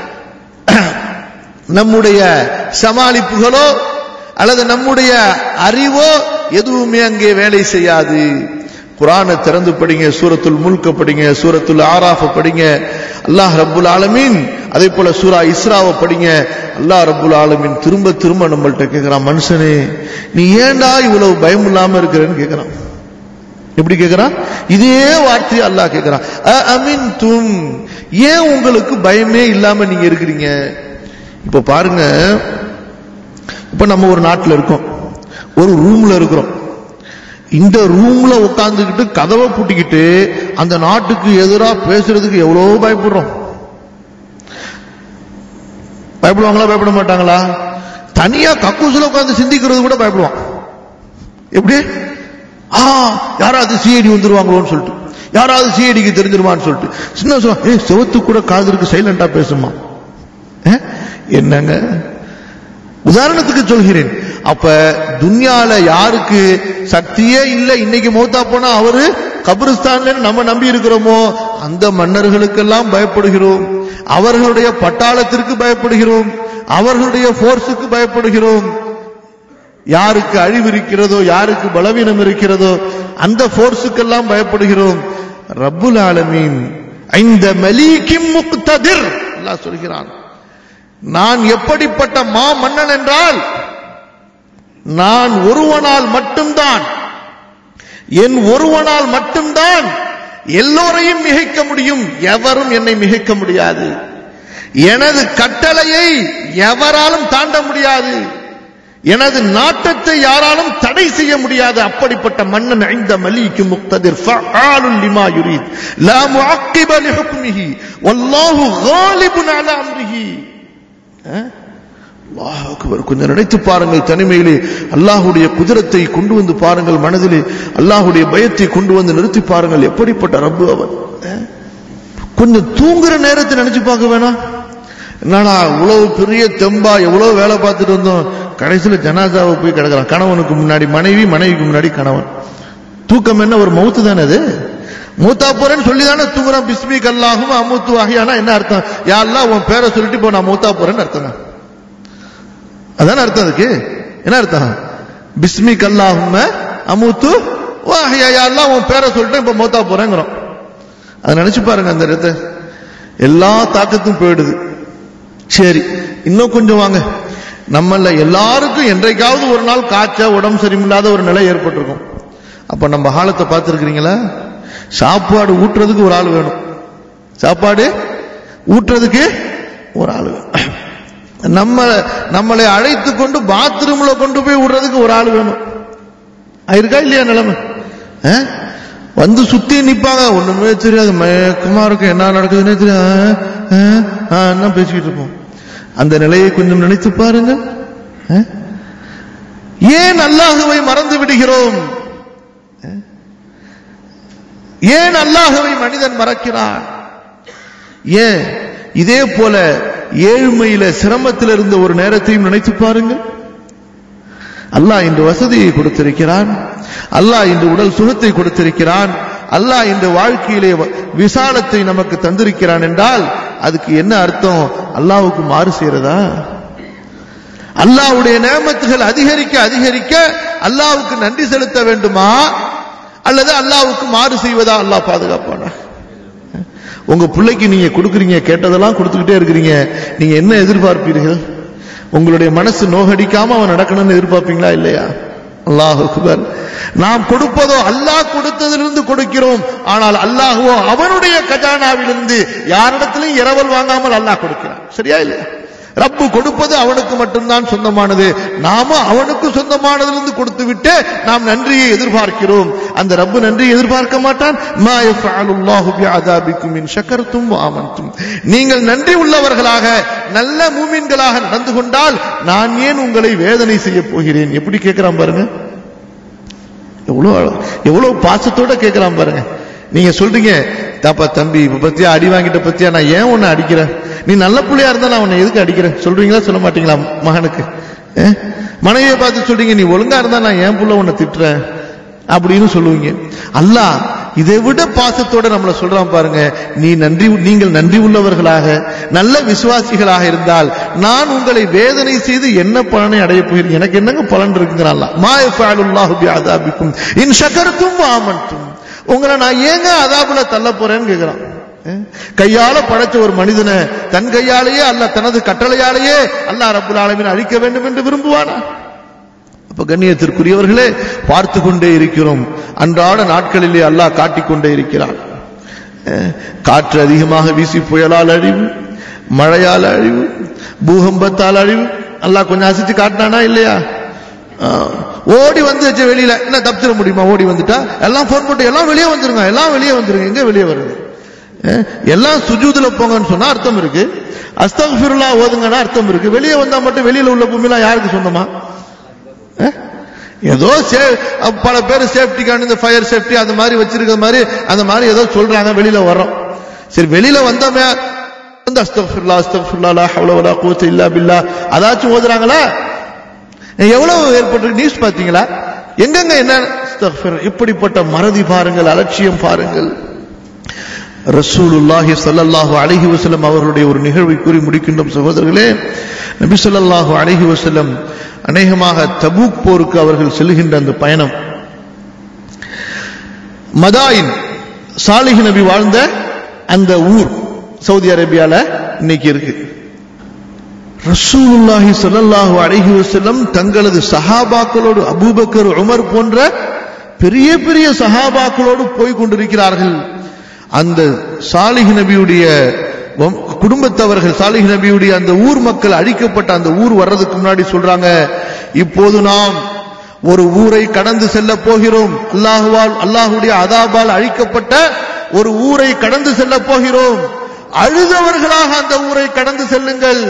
நம்முடைய சமாளிப்புகளோ அல்லது நம்முடைய அறிவோ எதுவுமே அங்கே வேலை செய்யாது குரானை திறந்து படிங்க சூரத்துல் முல்க படிங்க சூரத்துல் ஆராஃப படிங்க அல்லாஹ் ரப்புல் ஆலமீன் அதே போல சூரா இஸ்ராவை படிங்க அல்லாஹ் ரப்புல் ஆலமீன் திரும்ப திரும்ப நம்மள்ட்ட கேட்கிறான் மனுஷனே நீ ஏன்டா இவ்வளவு பயம் இல்லாம இருக்கிறேன்னு கேட்கிறான் எப்படி கேட்கிறான் இதே வார்த்தையை அல்லாஹ் கேட்கிறான் அமின் தும் ஏன் உங்களுக்கு பயமே இல்லாம நீங்க இருக்கிறீங்க இப்ப பாருங்க இப்ப நம்ம ஒரு நாட்டுல இருக்கோம் ஒரு ரூம்ல இருக்கிறோம் இந்த ரூம்ல உட்கார்ந்துக்கிட்டு கதவை பூட்டிக்கிட்டு அந்த நாட்டுக்கு எதிராக பேசுறதுக்கு எவ்வளவு பயப்படுறோம் பயப்படுவாங்களா பயப்பட மாட்டாங்களா தனியா கக்கூசுல உட்கார்ந்து சிந்திக்கிறது கூட பயப்படுவான் எப்படி ஆ யாராவது சிஐடி வந்துருவாங்களோன்னு சொல்லிட்டு யாராவது சிஐடிக்கு தெரிஞ்சிருவான்னு சொல்லிட்டு சின்ன சொல்லுவான் ஏ செவத்து கூட காது இருக்கு சைலண்டா பேசுமா ஏ, என்னங்க உதாரணத்துக்கு சொல்கிறேன் அப்ப துன்யால யாருக்கு சக்தியே இல்லை இன்னைக்கு மௌத்தா போனா அவரு கபிரிஸ்தான்ல நம்ம நம்பி இருக்கிறோமோ அந்த மன்னர்களுக்கெல்லாம் பயப்படுகிறோம் அவர்களுடைய பட்டாளத்திற்கு பயப்படுகிறோம் அவர்களுடைய போர்ஸுக்கு பயப்படுகிறோம் யாருக்கு அழிவு இருக்கிறதோ யாருக்கு பலவீனம் இருக்கிறதோ அந்த போர்ஸுக்கெல்லாம் பயப்படுகிறோம் ரப்புல் ஆலமீன் இந்த மலீக்கிம் முக்ததிர் அல்லாஹ் சொல்கிறான் நான் எப்படிப்பட்ட மா மன்னன் என்றால் நான் ஒருவனால் மட்டும்தான் என் ஒருவனால் மட்டும்தான் எல்லோரையும் மிகைக்க முடியும் எவரும் என்னை மிகைக்க முடியாது எனது கட்டளையை எவராலும் தாண்ட முடியாது எனது நாட்டத்தை யாராலும் தடை செய்ய முடியாது அப்படிப்பட்ட மன்னன் ஐந்த மலிக்கு முக்ததிர் ஃபஆலுல் லிமா யுரீத் லா முஅக்கிப லிஹுக்மிஹி வல்லாஹு காலிபுன் அலா அம்ரிஹி அஹ்? அல்லாஹ் அக்பர் கொஞ்சம் நினைத்து பாருங்கள் தனிமையிலே அல்லாஹுடைய குதிரத்தை கொண்டு வந்து பாருங்கள் மனதிலே அல்லாஹுடைய பயத்தை கொண்டு வந்து நிறுத்தி பாருங்கள் எப்படிப்பட்ட ரப்பு அவன் அஹ்? கொஞ்சம் தூங்குற நேரத்தை நினைச்சு பார்க்க வேணாம் என்னடா இவ்வளவு பெரிய தெம்பா எவ்வளவு வேலை பார்த்துட்டு வந்தோம் கடைசியில ஜனாதாவை போய் கிடக்குறான் கணவனுக்கு முன்னாடி மனைவி மனைவிக்கு முன்னாடி கணவன் தூக்கம் என்ன ஒரு மௌத்து தானே அது மூத்தா போறேன்னு சொல்லி தானே தூங்குறான் பிஸ்மிக் அல்லாஹும் அமுத்து ஆகியானா என்ன அர்த்தம் யாரெல்லாம் உன் பேரை சொல்லிட்டு இப்போ நான் மூத்தா போறேன்னு அர்த்தம் அதான அர்த்தம் அதுக்கு என்ன அர்த்தம் பிஸ்மி கல்லாஹும்ம அமுத்து வாஹியா அல்லாஹ் உன் பேரை சொல்லிட்டு இப்ப மௌத்தா போறேங்கிறோம் அதை நினைச்சு பாருங்க அந்த இடத்த எல்லா தாக்கத்தும் போயிடுது சரி இன்னும் கொஞ்சம் வாங்க நம்மள எல்லாருக்கும் என்றைக்காவது ஒரு நாள் காய்ச்ச உடம்பு சரியில்லாத ஒரு நிலை ஏற்பட்டிருக்கும் அப்ப நம்ம காலத்தை பார்த்துருக்கிறீங்களா சாப்பாடு ஊட்டுறதுக்கு ஒரு ஆள் வேணும் சாப்பாடு ஊட்டுறதுக்கு ஒரு ஆள் வேணும் நம்ம நம்மளை அழைத்து கொண்டு பாத்ரூம்ல கொண்டு போய் விடுறதுக்கு ஒரு ஆள் வேணும் இருக்கா இல்லையா நிலைமை ஆ? வந்து சுத்தி நிப்பாங்க ஒண்ணுமே தெரியாது மயக்கமா இருக்கும் என்ன நடக்குதுன்னே தெரியாது ஆ, ஆ, ஆ, என்ன பேசிக்கிட்டு இருப்போம் அந்த நிலையை கொஞ்சம் நினைத்து பாருங்க ஆ? ஏன் அல்லாஹுவை மறந்து விடுகிறோம் ஆ? ஏன் அல்லாஹுவை மனிதன் மறக்கிறான் ஏன் இதே போல ஏழ்மையில சிரமத்தில் இருந்த ஒரு நேரத்தையும் நினைத்து பாருங்கள் அல்லாஹ் இன்று வசதியை கொடுத்திருக்கிறான் அல்லாஹ் இன்று உடல் சுகத்தை கொடுத்திருக்கிறான் அல்லாஹ் இந்த வாழ்க்கையிலே வ- விசாலத்தை நமக்கு தந்திருக்கிறான் என்றால் அதுக்கு என்ன அர்த்தம் அல்லாஹ்வுக்கு மாறு செய்யறதா அல்லாஹ்வுடைய நேமத்துகள் அதிகரிக்க அதிகரிக்க அல்லாஹ்வுக்கு நன்றி செலுத்த வேண்டுமா அல்லது அல்லாஹ்வுக்கு மாறு செய்வதா அல்லாஹ் பாதுகாப்பானா உங்க பிள்ளைக்கு நீங்க கொடுக்குறீங்க கேட்டதெல்லாம் கொடுத்துக்கிட்டே இருக்கிறீங்க நீங்க என்ன எதிர்பார்ப்பீர்கள் உங்களுடைய மனசு நோகடிக்காம அவன் நடக்கணும்னு எதிர்பார்ப்பீங்களா இல்லையா அல்லாஹ் அக்பர் நாம் கொடுப்பதோ அல்லாஹ் கொடுத்ததிலிருந்து கொடுக்கிறோம் ஆனால் அல்லாஹுவோ அவனுடைய கஜானாவிலிருந்து யாரிடத்திலும் இரவல் வாங்காமல் அல்லாஹ் கொடுக்கிறான் சரியா இல்லையா ரப்பு கொடுப்பது அவனுக்கு மட்டும்தான் சொந்தமானது நாம அவனுக்கு சொந்தமானதிலிருந்து கொடுத்து விட்டு நாம் நன்றியை எதிர்பார்க்கிறோம் அந்த ரப்பு நன்றியை எதிர்பார்க்க மாட்டான் மா யஃபஅலுல்லாஹு பிஅதாபிக்கும் இன் ஷக்கர்தும் வ ஆமன்தும் நீங்கள் நன்றி உள்ளவர்களாக நல்ல மூமின்களாக நடந்து கொண்டால் நான் ஏன் உங்களை வேதனை செய்ய போகிறேன் எப்படி கேட்கிறான் பாருங்க எவ்வளவு அழ- எவ்வளவு பாசத்தோட கேட்கிறான் பாருங்க நீங்க சொல்றீங்க தாப்பா தம்பி இப்ப பத்தியா அடி வாங்கிட்ட பத்தியா நான் ஏன் உன்னை அடிக்கிறேன் நீ நல்ல பிள்ளையா இருந்தா நான் உன்னை எதுக்கு அடிக்கிறேன் சொல்றீங்களா சொல்ல மாட்டீங்களா மகனுக்கு அஹ்? மனைவியை பார்த்து சொல்றீங்க நீ ஒழுங்கா இருந்தா நான் ஏன் புள்ள உன்னை திட்டுறேன் அப்படின்னு சொல்லுவீங்க அல்லாஹ் இதை விட பாசத்தோட நம்மளை சொல்றான் பாருங்க நீ நன்றி நீங்கள் நன்றி உள்ளவர்களாக நல்ல விசுவாசிகளாக இருந்தால் நான் உங்களை வேதனை செய்து என்ன பலனை அடைய போகிறேன் எனக்கு என்னங்க பலன் இருக்குங்கிறான் அல்லாஹ். மா யஃபஅலுல்லாஹு பிஅதாபிக்கும் இன் ஷக்கர்தும் வ ஆமன்தும் உங்களை நான் ஏங்க அதாபுல தள்ள போறேன்னு கேக்குறான் அஹ்? கையால படைச்ச ஒரு மனிதனை தன் கையாலேயே அல்ல தனது கட்டளையாலேயே அல்லாஹ் ரப்புல் ஆலமீன் அழிக்க வேண்டும் என்று விரும்புவானா அப்ப கண்ணியத்திற்குரியவர்களே பார்த்து கொண்டே இருக்கிறோம் அன்றாட நாட்களிலே அல்லாஹ் காட்டிக் கொண்டே இருக்கிறான் அஹ், காற்று அதிகமாக வீசி புயலால் அழிவு மழையால் அழிவு பூகம்பத்தால் அழிவு அல்லாஹ் கொஞ்சம் அசைச்சு காட்டினானா இல்லையா ஆஹ், ஓடி வந்து வச்ச வெளியில என்ன தப்பிச்சிட முடியுமா ஓடி வந்துட்டா எல்லாம் போன் போட்டு எல்லாம் வெளியே வந்துருங்க எல்லாம் வெளியே வந்துருங்க எங்க வெளியே வருது அஹ், எல்லாம் சுஜூதுல போங்கன்னு சொன்னா அர்த்தம் இருக்கு அஸ்தக்ஃபிருல்லா ஓதுங்கன்னா அர்த்தம் இருக்கு வெளியே வந்தா மட்டும் வெளியில உள்ள பூமிலாம் யாருக்கு சொந்தமா அஹ்? ஏதோ சே- அஹ் பல பேர் சேஃப்டிக்கான இந்த ஃபயர் சேஃப்டி அந்த மாதிரி வச்சிருக்கிற மாதிரி அந்த மாதிரி ஏதோ சொல்றாங்க வெளியில வர்றோம் சரி வெளியில வந்தோமே வந்து அஸ்தக்ஃபிருல்லா அஸ்தக்ஃபிருல்லா லா ஹவ்ல வலா குவத்த இல்லா பில்லா அதாச்சும் ஓதுறாங்களா எவ்வளவு ஏற்பட்டு நியூஸ் பாத்தீங்களா எங்கெங்க என்ன அஸ்தக்ஃபிர் இப்படிப்பட்ட மறதி பாருங்கள் அலட்சியம் பாருங்கள் ரசூலுல்லாஹி ஸல்லல்லாஹு அலைஹி வஸல்லம் அவர்களுடைய ஒரு நிகழ்வை கூறி முடிக்கின்றோம் சகோதரர்களே நபி ஸல்லல்லாஹு அலைஹி வஸல்லம் அநேகமாக தபூக் போருக்கு அவர்கள் செல்கின்ற அந்த பயணம் மதாயின் சாலிஹ் நபி வாழ்ந்த அந்த ஊர் சவுதி அரேபியால இன்னைக்கு இருக்கு ரசூலுல்லாஹி ஸல்லல்லாஹு அலைஹி வஸல்லம் தங்களது சஹாபாக்களோடு அபூபக்கர் உமர் போன்ற பெரிய பெரிய சஹாபாக்களோடு போய் கொண்டிருக்கிறார்கள் அந்த சாலிஹ் நபியுடைய வம்- குடும்பத்தவர்கள் சாலிஹ் நபியுடைய அந்த ஊர் மக்கள் அழிக்கப்பட்ட அந்த ஊர் வர்றதுக்கு முன்னாடி சொல்றாங்க இப்போது நாம் ஒரு ஊரை கடந்து செல்ல போகிறோம் அல்லாஹுவால் அல்லாஹுடைய அதாபால் அழிக்கப்பட்ட ஒரு ஊரை கடந்து செல்ல போகிறோம் அழுதவர்களாக அந்த ஊரை கடந்து செல்லுங்கள்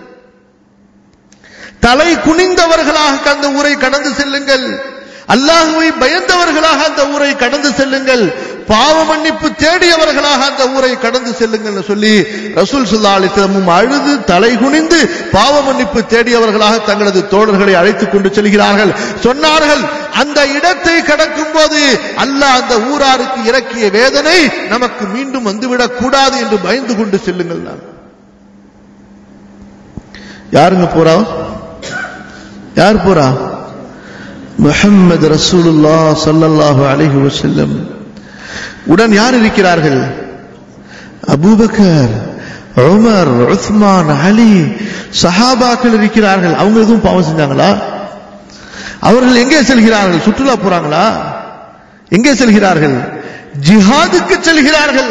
தலை குனிந்தவர்களாக அந்த ஊரை கடந்து செல்லுங்கள் அல்லாஹுவை பயந்தவர்களாக அந்த ஊரை கடந்து செல்லுங்கள் பாவ மன்னிப்பு தேடியவர்களாக அந்த ஊரை கடந்து செல்லுங்கள் சொல்லி ரசூல் சுல்லா அலிஸ்லமும் அழுது தலை குனிந்து பாவ மன்னிப்பு தேடியவர்களாக தங்களது தோழர்களை அழைத்துக் கொண்டு செல்கிறார்கள் சொன்னார்கள் அந்த இடத்தை கடக்கும் போது அல்லாஹ் அந்த ஊராருக்கு இறக்கிய வேதனை நமக்கு மீண்டும் வந்துவிடக் கூடாது என்று பயந்து கொண்டு செல்லுங்கள் நான் யாருங்க போறா யார் போறா முஹம்மது ரசூலுல்லா ஸல்லல்லாஹு அலைஹி வஸல்லம் உடன் யார் இருக்கிறார்கள் அபூபக்கர் உமர் உஸ்மான் அலி சஹாபாக்கள் இருக்கிறார்கள் அவங்க எதுவும் பாவம் செஞ்சாங்களா அவர்கள் எங்கே செல்கிறார்கள் சுற்றுலா போறாங்களா எங்கே செல்கிறார்கள் ஜிஹாதுக்கு செல்கிறார்கள்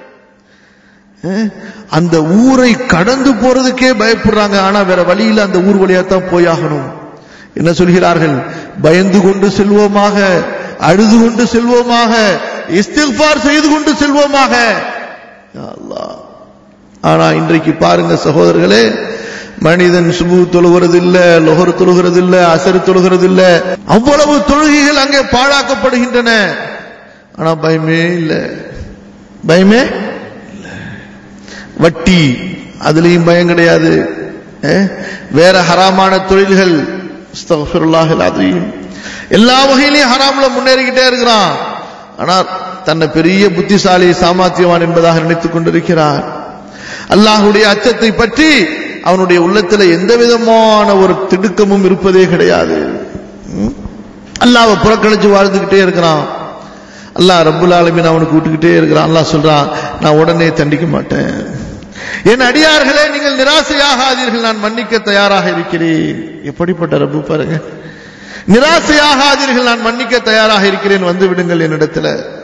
அஹ், அந்த ஊரை கடந்து போறதுக்கே பயப்படுறாங்க ஆனா வேற வழியில அந்த ஊர் வழியாத்தான் போயாகணும் என்ன சொல்கிறார்கள் பயந்து கொண்டு செல்வோமாக அழுது கொண்டு செல்வோமாக இஸ்திஃபார் செய்து கொண்டு செல்வோமாக யா அல்லாஹ். ஆனா இன்றைக்கு பாருங்க சகோதரர்களே மனிதன் சுபு தொழுகிறது இல்ல லொஹர் தொழுகிறது இல்ல அசர் தொழுகிறது இல்ல அவ்வளவு தொழுகைகள் அங்கே பாழாக்கப்படுகின்றன ஆனா பயமே இல்ல பயமே இல்ல. வட்டி அதுலயும் பயம் கிடையாது அஹ், வேற ஹராமான தொழில்கள் அஸ்தக்ஃபிருல்லாஹில் அதையும் எல்லா வகையிலையும் ஹராம்ல முன்னேறிக்கிட்டே இருக்கிறான் ஆனால் தன்னை பெரிய புத்திசாலி சாமர்த்தியவான் என்பதாக நினைத்துக் கொண்டிருக்கிறார் அல்லாஹுடைய அச்சத்தை பற்றி அவனுடைய உள்ளத்துல எந்த விதமான ஒரு திடுக்கமும் இருப்பதே கிடையாது ம்? அல்லாஹ்வை புறக்கணிச்சு வாழ்ந்துகிட்டே இருக்கிறான் அல்லாஹ் ரப்புல் ஆலமீன் அவனுக்கு விட்டுக்கிட்டே இருக்கிறான் அல்லாஹ் சொல்றான் நான் உடனே தண்டிக்க மாட்டேன் என் அடியார்களே நீங்கள் நிராசையாகாதீர்கள் நான் மன்னிக்க தயாராக இருக்கிறேன் எப்படிப்பட்ட ரப்பு பாருங்க நிராசையாகாதீர்கள் நான் மன்னிக்க தயாராக இருக்கிறேன் வந்து விடுங்கள் என்னிடத்துல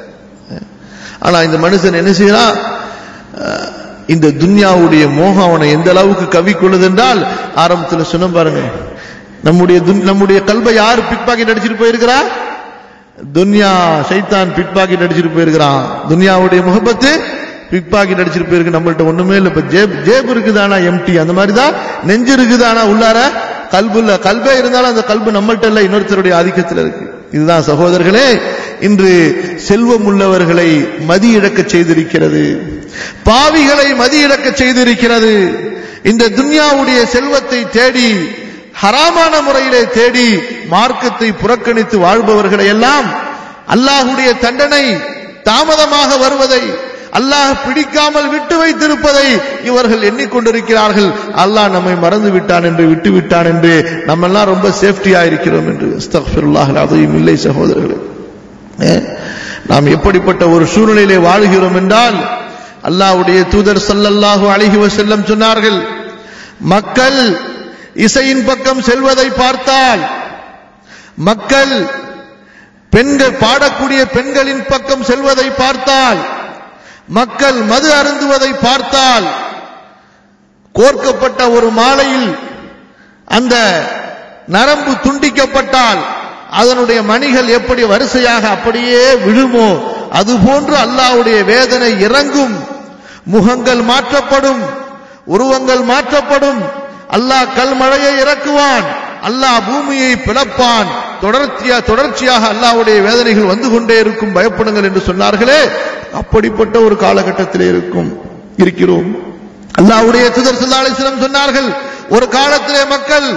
ஆனா இந்த மனுஷன் என்ன செய்யறான் அஹ், இந்த துன்யாவுடைய மோகம் அவனை எந்த அளவுக்கு கவி கொள்ளுது என்றால் ஆரம்பத்தில் சொன்ன பாருங்க நம்முடைய துன்- நம்முடைய கல்வை யார் பிக் பாக்கெட் அடிச்சிட்டு போயிருக்கிறா துன்யா சைத்தான் பிக் பாக்கெட் அடிச்சிட்டு போயிருக்கிறான் துன்யாவுடைய முகப்பத்து பிக் பாக்கெட் அடிச்சிட்டு போயிருக்கு நம்மள்ட்ட ஒண்ணுமே இல்ல இப்ப ஜேப் ஜேப் இருக்குதானா எம்டி அந்த மாதிரி தான் நெஞ்சு இருக்குதானா உள்ளார கல்பு இல்ல கல்பே இருந்தாலும் அந்த கல்பு நம்மள்ட்ட இல்ல இன்னொருத்தருடைய ஆதிக்கத்தில் இருக்கு இதுதான் சகோதரர்களே இன்று செல்வம் உள்ளவர்களை மதி இழக்க செய்திருக்கிறது பாவிகளை மதி இழக்க செய்திருக்கிறது இந்த துன்யாவுடைய செல்வத்தை தேடி ஹராமான முறையிலே தேடி மார்க்கத்தை புறக்கணித்து வாழ்பவர்களை எல்லாம் அல்லாஹுடைய தண்டனை தாமதமாக வருவதை அல்லாஹ் பிடிக்காமல் விட்டு வைத்திருப்பதை இவர்கள் எண்ணிக்கொண்டிருக்கிறார்கள் அல்லாஹ் நம்மை மறந்து விட்டான் என்று விட்டு விட்டான் என்று நம்ம எல்லாம் ரொம்ப சேஃப்டியா இருக்கிறோம் என்று அஸ்தக்ஃபிருல்லாஹ் அதையும் இல்லை சகோதரர்களே ஏ? நாம் எப்படிப்பட்ட ஒரு சூழ்நிலையிலே வாழுகிறோம் என்றால் அல்லாஹ்வுடைய தூதர் ஸல்லல்லாஹு அலைஹி வஸல்லம் சொன்னார்கள் மக்கள் இசையின் பக்கம் செல்வதை பார்த்தால் மக்கள் பெண்கள் பாடக்கூடிய பெண்களின் பக்கம் செல்வதை பார்த்தால் மக்கள் மது அருந்துவதை பார்த்தால் கோர்க்கப்பட்ட ஒரு மாலையில் அந்த நரம்பு துண்டிக்கப்பட்டால் அதனுடைய மணிகள் எப்படி வரிசையாக அப்படியே விழுமோ அதுபோன்று அல்லாஹ்வுடைய வேதனை இறங்கும் முகங்கள் மாற்றப்படும் உருவங்கள் மாற்றப்படும் அல்லாஹ் கல்மழையை இறக்குவான் அல்லாஹ் பூமியை பிளப்பான் தொடர்ச்சியா தொடர்ச்சியாக அல்லாஹ்வுடைய வேதனைகள் வந்து கொண்டே இருக்கும் பயப்படுங்கள் என்று சொன்னார்களே அப்படிப்பட்ட ஒரு காலகட்டத்திலே இருக்கும் இருக்கிறோம் அல்லாஹ்வுடைய தூதர் ஸல்லல்லாஹு அலைஹி வஸல்லம் சொன்னார்கள் ஒரு காலத்திலே மக்கள்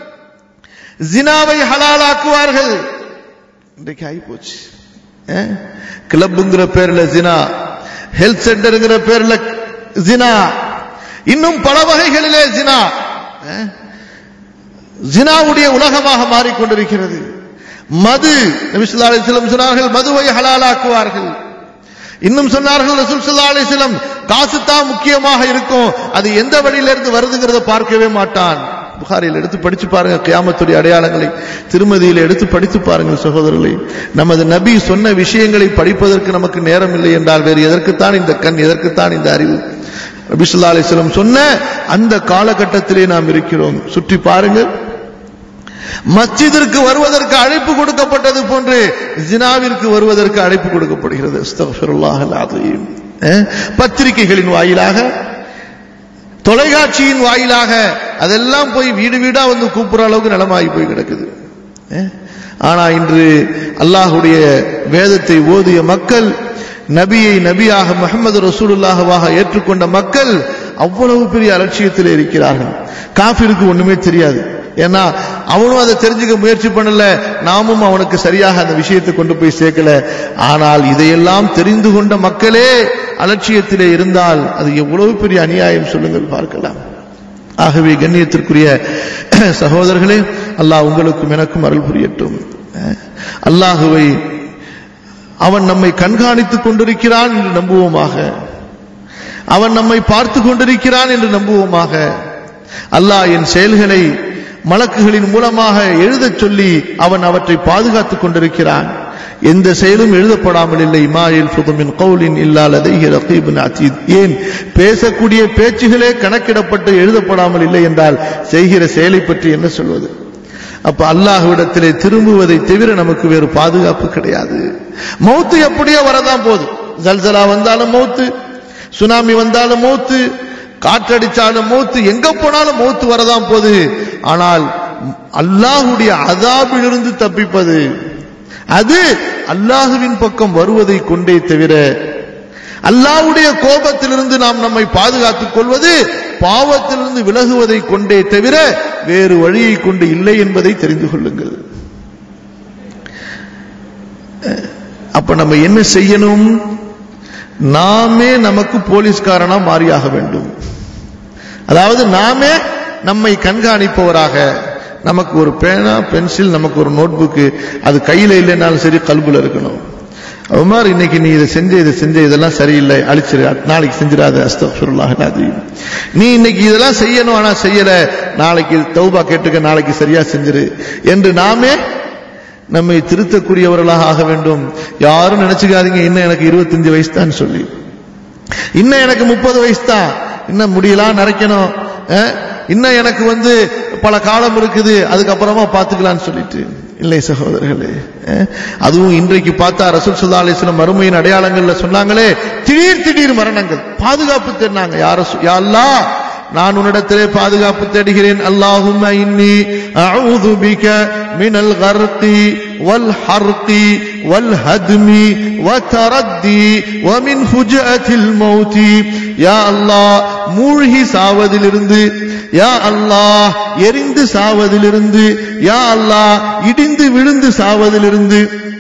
ஜினாவை ஹலாலாக்குவார்கள் இன்றைக்கு ஆகிப்போச்சு கிளப்புங்கிற பேர்ல ஜினா ஹெல்த் சென்டருங்கிற பேர்ல ஜினா இன்னும் பல வகைகளிலே ஜினா அஹ், ஜினாவுடைய உலகமாக மாறிக்கொண்டிருக்கிறது மது நபி ஸல்லல்லாஹு அலைஹி வஸல்லம் சொன்னார்கள் மதுவை ஹலாலாக்குவார்கள் இன்னும் சொன்னார்கள் ரசூல் ஸல்லல்லாஹு அலைஹி வஸல்லம் காசு தான் முக்கியமாக இருக்கும் அது எந்த வழியிலிருந்து வருதுங்கிறத பார்க்கவே மாட்டான் புகாரில் எடுத்து படிச்சு பாருங்க கியாமத்துடைய அடையாளங்களை திருமதியில் எடுத்து படித்து பாருங்கள் சகோதரர்களை நமது நபி சொன்ன விஷயங்களை படிப்பதற்கு நமக்கு நேரம் இல்லை என்றால் வேறு எதற்குத்தான் இந்த கண் எதற்குத்தான் இந்த அறிவு நபி ஸல்லல்லாஹு அலைஹி வஸல்லம் சொன்ன அந்த காலகட்டத்திலே நாம் இருக்கிறோம் சுற்றி பாருங்கள் மஸ்ஜிதிற்கு வருவதற்கு அழைப்பு கொடுக்கப்பட்டது போன்று ஜினாவிற்கு வருவதற்கு அழைப்பு கொடுக்கப்படுகிறது அஸ்தக்ஃபிருல்லாஹ் அல்-அஸீம். அஹ், பத்திரிகைகளின் வாயிலாக தொலைக்காட்சியின் வாயிலாக அதெல்லாம் போய் வீடு வீடா வந்து கூப்பிடுற அளவுக்கு நிலமாகி போய் கிடக்குது அஹ், ஆனா இன்று அல்லாஹுடைய வேதத்தை ஓதிய மக்கள் நபியை நபியாக முகமது ரசூலுல்லாஹவாக ஏற்றுக்கொண்ட மக்கள் அவ்வளவு பெரிய அலட்சியத்தில் இருக்கிறார்கள் காஃபிருக்கு ஒண்ணுமே தெரியாது ஏன்னா அவனும் அதை தெரிஞ்சுக்க முயற்சி பண்ணல நாமும் அவனுக்கு சரியாக அந்த விஷயத்தை கொண்டு போய் சேர்க்கல ஆனால் இதையெல்லாம் தெரிந்து கொண்ட மக்களே அலட்சியத்திலே இருந்தால் அது எவ்வளவு பெரிய அநியாயம் சொல்லுங்கள் பார்க்கலாம் ஆகவே கண்ணியத்திற்குரிய சகோதரர்களே அல்லாஹ் உங்களுக்கும் எனக்கும் அருள் புரியட்டும் அல்லாஹுவை அவன் நம்மை கண்காணித்துக் கொண்டிருக்கிறான் என்று நம்புவோமாக அவன் நம்மை பார்த்து கொண்டிருக்கிறான் என்று நம்புவோமாக அல்லாஹ் என் செயல்களை மலக்குகளின் மூலமாக எழுதச் சொல்லி அவன் அவற்றை பாதுகாத்துக் கொண்டிருக்கிறான் எந்த செயலும் எழுதப்படாமல் இல்லை மாயில் புதுமின் கவுலின் இல்லாததை ரகீபின் அத்தீத் ஏன் பேசக்கூடிய பேச்சுகளே கணக்கிடப்பட்டு எழுதப்படாமல் இல்லை என்றால் செய்கிற செயலை பற்றி என்ன சொல்வது அப்ப அல்லாஹ்விடத்திலே திரும்புவதை தவிர நமக்கு வேறு பாதுகாப்பு கிடையாது மௌத்து எப்படியோ வரதான் போகுது ஜல்சலா வந்தாலும் மௌத்து சுனாமி வந்தாலும் மௌத்து காற்றடிச்சாலும் மௌத்து எங்க போனாலும் மௌத்து வரதான் போகுது ஆனால் அல்லாஹுடைய அதாபிலிருந்து தப்பிப்பது அது அல்லாஹுவின் பக்கம் வருவதை கொண்டே தவிர அல்லாஹ்வுடைய கோபத்திலிருந்து நாம் நம்மை பாதுகாத்துக் கொள்வது பாவத்திலிருந்து விலகுவதை கொண்டே தவிர வேறு வழியை கொண்டு இல்லை என்பதை தெரிந்து கொள்ளுங்கள் அப்ப நம்ம என்ன செய்யணும் நாமே நமக்கு போலீஸ்காரனா மாறியாக வேண்டும் அதாவது நாமே நம்மை கண்காணிப்பவராக நமக்கு ஒரு பேனா பென்சில் நமக்கு ஒரு நோட் புக்கு அது கையில இல்லைனாலும் சரி கல்புல இருக்கணும் உமார் இன்னைக்கு நீ இதை செஞ்ச இதை செஞ்ச இதெல்லாம் சரியில்லை அழிச்சிரு நாளைக்கு செஞ்சிடாத அஸ்தஃபிருல்லாஹ் நீ இன்னைக்கு இதெல்லாம் செய்யணும் ஆனா செய்யல நாளைக்கு தௌபா கேட்டுக்க நாளைக்கு சரியா செஞ்சிரு என்று நாமே நம்மை திருத்தக்கூடியவர்களாக ஆக வேண்டும் யாரும் நினைச்சுக்காதீங்க இன்னும் எனக்கு இருபத்தஞ்சு வயசு தான் சொல்லி இன்னும் எனக்கு முப்பது வயசு தான் இன்னும் முடியலாம் நிறைக்கணும் இன்னும் எனக்கு வந்து பல காலம் இருக்குது அதுக்கப்புறமா பார்த்துக்கலாம்னு சொல்லிட்டு இல்லை சகோதரர்களே அதுவும் இன்றைக்கு பார்த்தா ரசூல் சுல்லா அலிஸ்லம் மறுமையின் அடையாளங்கள்ல சொன்னாங்களே திடீர் திடீர் மரணங்கள் பாதுகாப்பு தேடினாங்க யார யாருலா நான் உன்னிடத்திலே பாதுகாப்பு தேடுகிறேன் அல்லாஹும் இன்னி அஊது பிக மினல் கர்கி வல் ஹர்கி வல் ஹத்மி வதரத்தி வமின் ஃபுஜஅத்தில் மௌதி யா அல்லாஹ் மூழ்கி சாவதிலிருந்து யா அல்லாஹ் எரிந்து சாவதிலிருந்து யா அல்லாஹ் இடிந்து விழுந்து சாவதிலிருந்து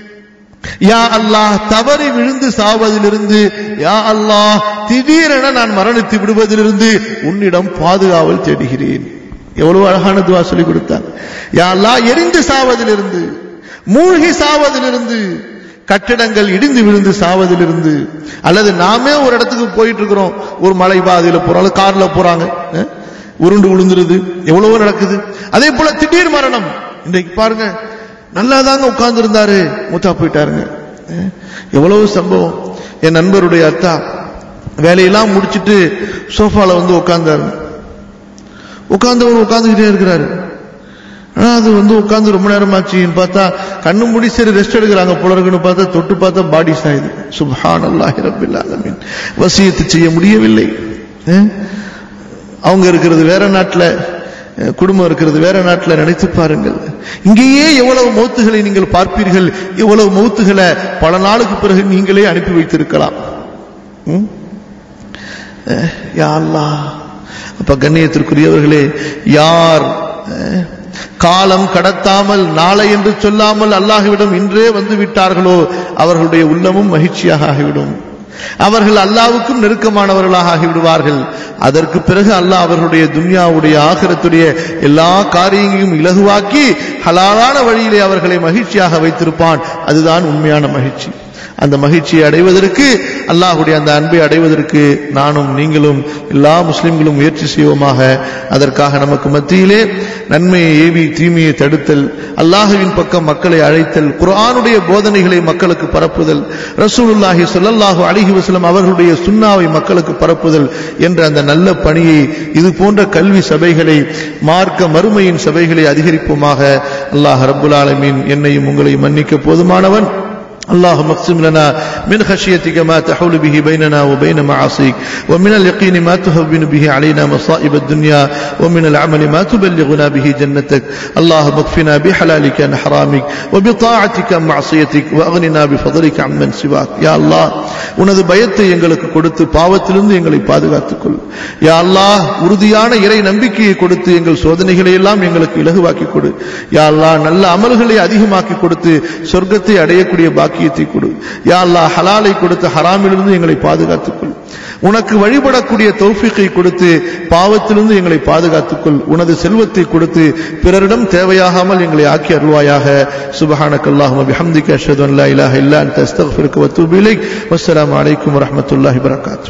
யா அல்லாஹ் தவறி விழுந்து சாவதிலிருந்து யா அல்லாஹ் திடீரென நான் மரணித்து விடுவதிலிருந்து உன்னிடம் பாதுகாவல் தேடுகிறேன் எவ்வளவு அழகான துவா சொல்லி கொடுத்தார் யா அல்லாஹ் எரிந்து சாவதிலிருந்து மூழ்கி சாவதிலிருந்து கட்டிடங்கள் இடிந்து விழுந்து சாவதிலிருந்து அல்லது நாமே ஒரு இடத்துக்கு போயிட்டு இருக்கிறோம் ஒரு மலை பாதையில போறோம் கார்ல போறாங்க உருண்டு விழுந்துருது எவ்வளவோ நடக்குது அதே போல திடீர் மரணம் இன்றைக்கு பாருங்க நல்லா தாங்க உட்கார்ந்து இருந்தாரு மூத்தா போயிட்டாருங்க எவ்வளவு சம்பவம் என் நண்பருடைய அத்தா வேலையெல்லாம் முடிச்சிட்டு சோஃபால வந்து உட்கார்ந்தாரு உட்கார்ந்தவர் உட்கார்ந்துகிட்டே இருக்கிறாரு ஆனா அது வந்து உட்கார்ந்து ரொம்ப நேரம் ஆச்சுன்னு பார்த்தா கண்ணு மூடி சரி ரெஸ்ட் எடுக்கிறாங்க போல இருக்குன்னு பார்த்தா தொட்டு பார்த்தா பாடி சாயுது சுப்ஹான் அல்லாஹி ரபில் ஆலமீன் வசியத்து செய்ய முடியவில்லை அவங்க இருக்கிறது வேற நாட்டில் குடும்பம் இருக்கிறது வேற நாட்டில் நினைத்து பாருங்கள் இங்கேயே எவ்வளவு மௌத்துகளை நீங்கள் பார்ப்பீர்கள் எவ்வளவு மௌத்துகளை பல நாளுக்கு பிறகு நீங்களே அனுப்பி வைத்திருக்கலாம் அப்ப கண்ணியத்திற்குரியவர்களே யார் காலம் கடத்தாமல் நாளை என்று சொல்லாமல் அல்லாஹ்விடம் இன்றே வந்து விட்டார்களோ அவர்களுடைய உள்ளமும் மகிழ்ச்சியாக ஆகிவிடும் அவர்கள் அல்லாவுக்கும் நெருக்கமானவர்களாக ஆகிவிடுவார்கள் அதற்கு பிறகு அல்லாஹ் அவர்களுடைய துன்யாவுடைய ஆகரத்துடைய எல்லா காரியங்களையும் இலகுவாக்கி ஹலாலான வழியிலே அவர்களை மகிழ்ச்சியாக வைத்திருப்பான் அதுதான் உண்மையான மகிழ்ச்சி அந்த மகிழ்ச்சியை அடைவதற்கு அல்லாஹுடைய அந்த அன்பை அடைவதற்கு நானும் நீங்களும் எல்லா முஸ்லிம்களும் முயற்சி செய்வோமாக அதற்காக நமக்கு மத்தியிலே நன்மையை ஏவி தீமையை தடுத்தல் அல்லாஹுவின் பக்கம் மக்களை அழைத்தல் குர்ஆனுடைய போதனைகளை மக்களுக்கு பரப்புதல் ரசூலுல்லாஹி சொல்லல்லாஹு அலிஹி வசலம் அவர்களுடைய சுண்ணாவை மக்களுக்கு பரப்புதல் என்ற அந்த நல்ல பணியை இது போன்ற கல்வி சபைகளை மார்க்க மறுமையின் சபைகளை அதிகரிப்போமாக அல்லாஹ் ரப்புல் ஆலமீன் என்னையும் உங்களையும் மன்னிக்க போதுமானவன் اللهم اقسم لنا من خشيتك ما تحول به بيننا وبين معاصيك ومن اليقين ما تهون به علينا مصائب الدنيا ومن العمل ما تبلغنا به جنتك اللهم اكفنا بحلالك عن حرامك وبطاعتك عن معصيتك واغننا بفضلك عمن سواك يا الله உனது பயத்தை எங்களுக்கு கொடுத்து பாவத்திலிருந்து எங்களை பாதுகாத்துக் கொள் யா அல்லாஹ் உறுதியான இறை நம்பிக்கையை கொடுத்து எங்கள் சோதனைகளை எல்லாம் எங்களுக்கு இலகுவாக்கி கொடு யா அல்லாஹ் நல்ல அமல்களை அதிகமாக்கி கொடுத்து சொர்க்கத்தை அடையக்கூடிய பாக்கியம் பாக்கியத்தை கொடு யா அல்லாஹ் ஹலாலை கொடுத்து ஹராமிலிருந்து எங்களை பாதுகாத்துக்கொள் உனக்கு வழிபடக்கூடிய தௌஃபிக்கை கொடுத்து பாவத்திலிருந்து எங்களை பாதுகாத்துக்கொள் உனது செல்வத்தை கொடுத்து பிறரிடம் தேவையாகாமல் எங்களை ஆக்கி அருள்வாயாக சுபஹானக்கல்லாஹும பிஹம்திக அஷ்ஹது அன் லா இலாஹ இல்லா அன்த அஸ்தக்ஃபிருக்க வ அத்தூபு இலைக் வஸ்ஸலாமு அலைக்கும் வரஹ்மத்துல்லாஹி வபரகாத்துஹு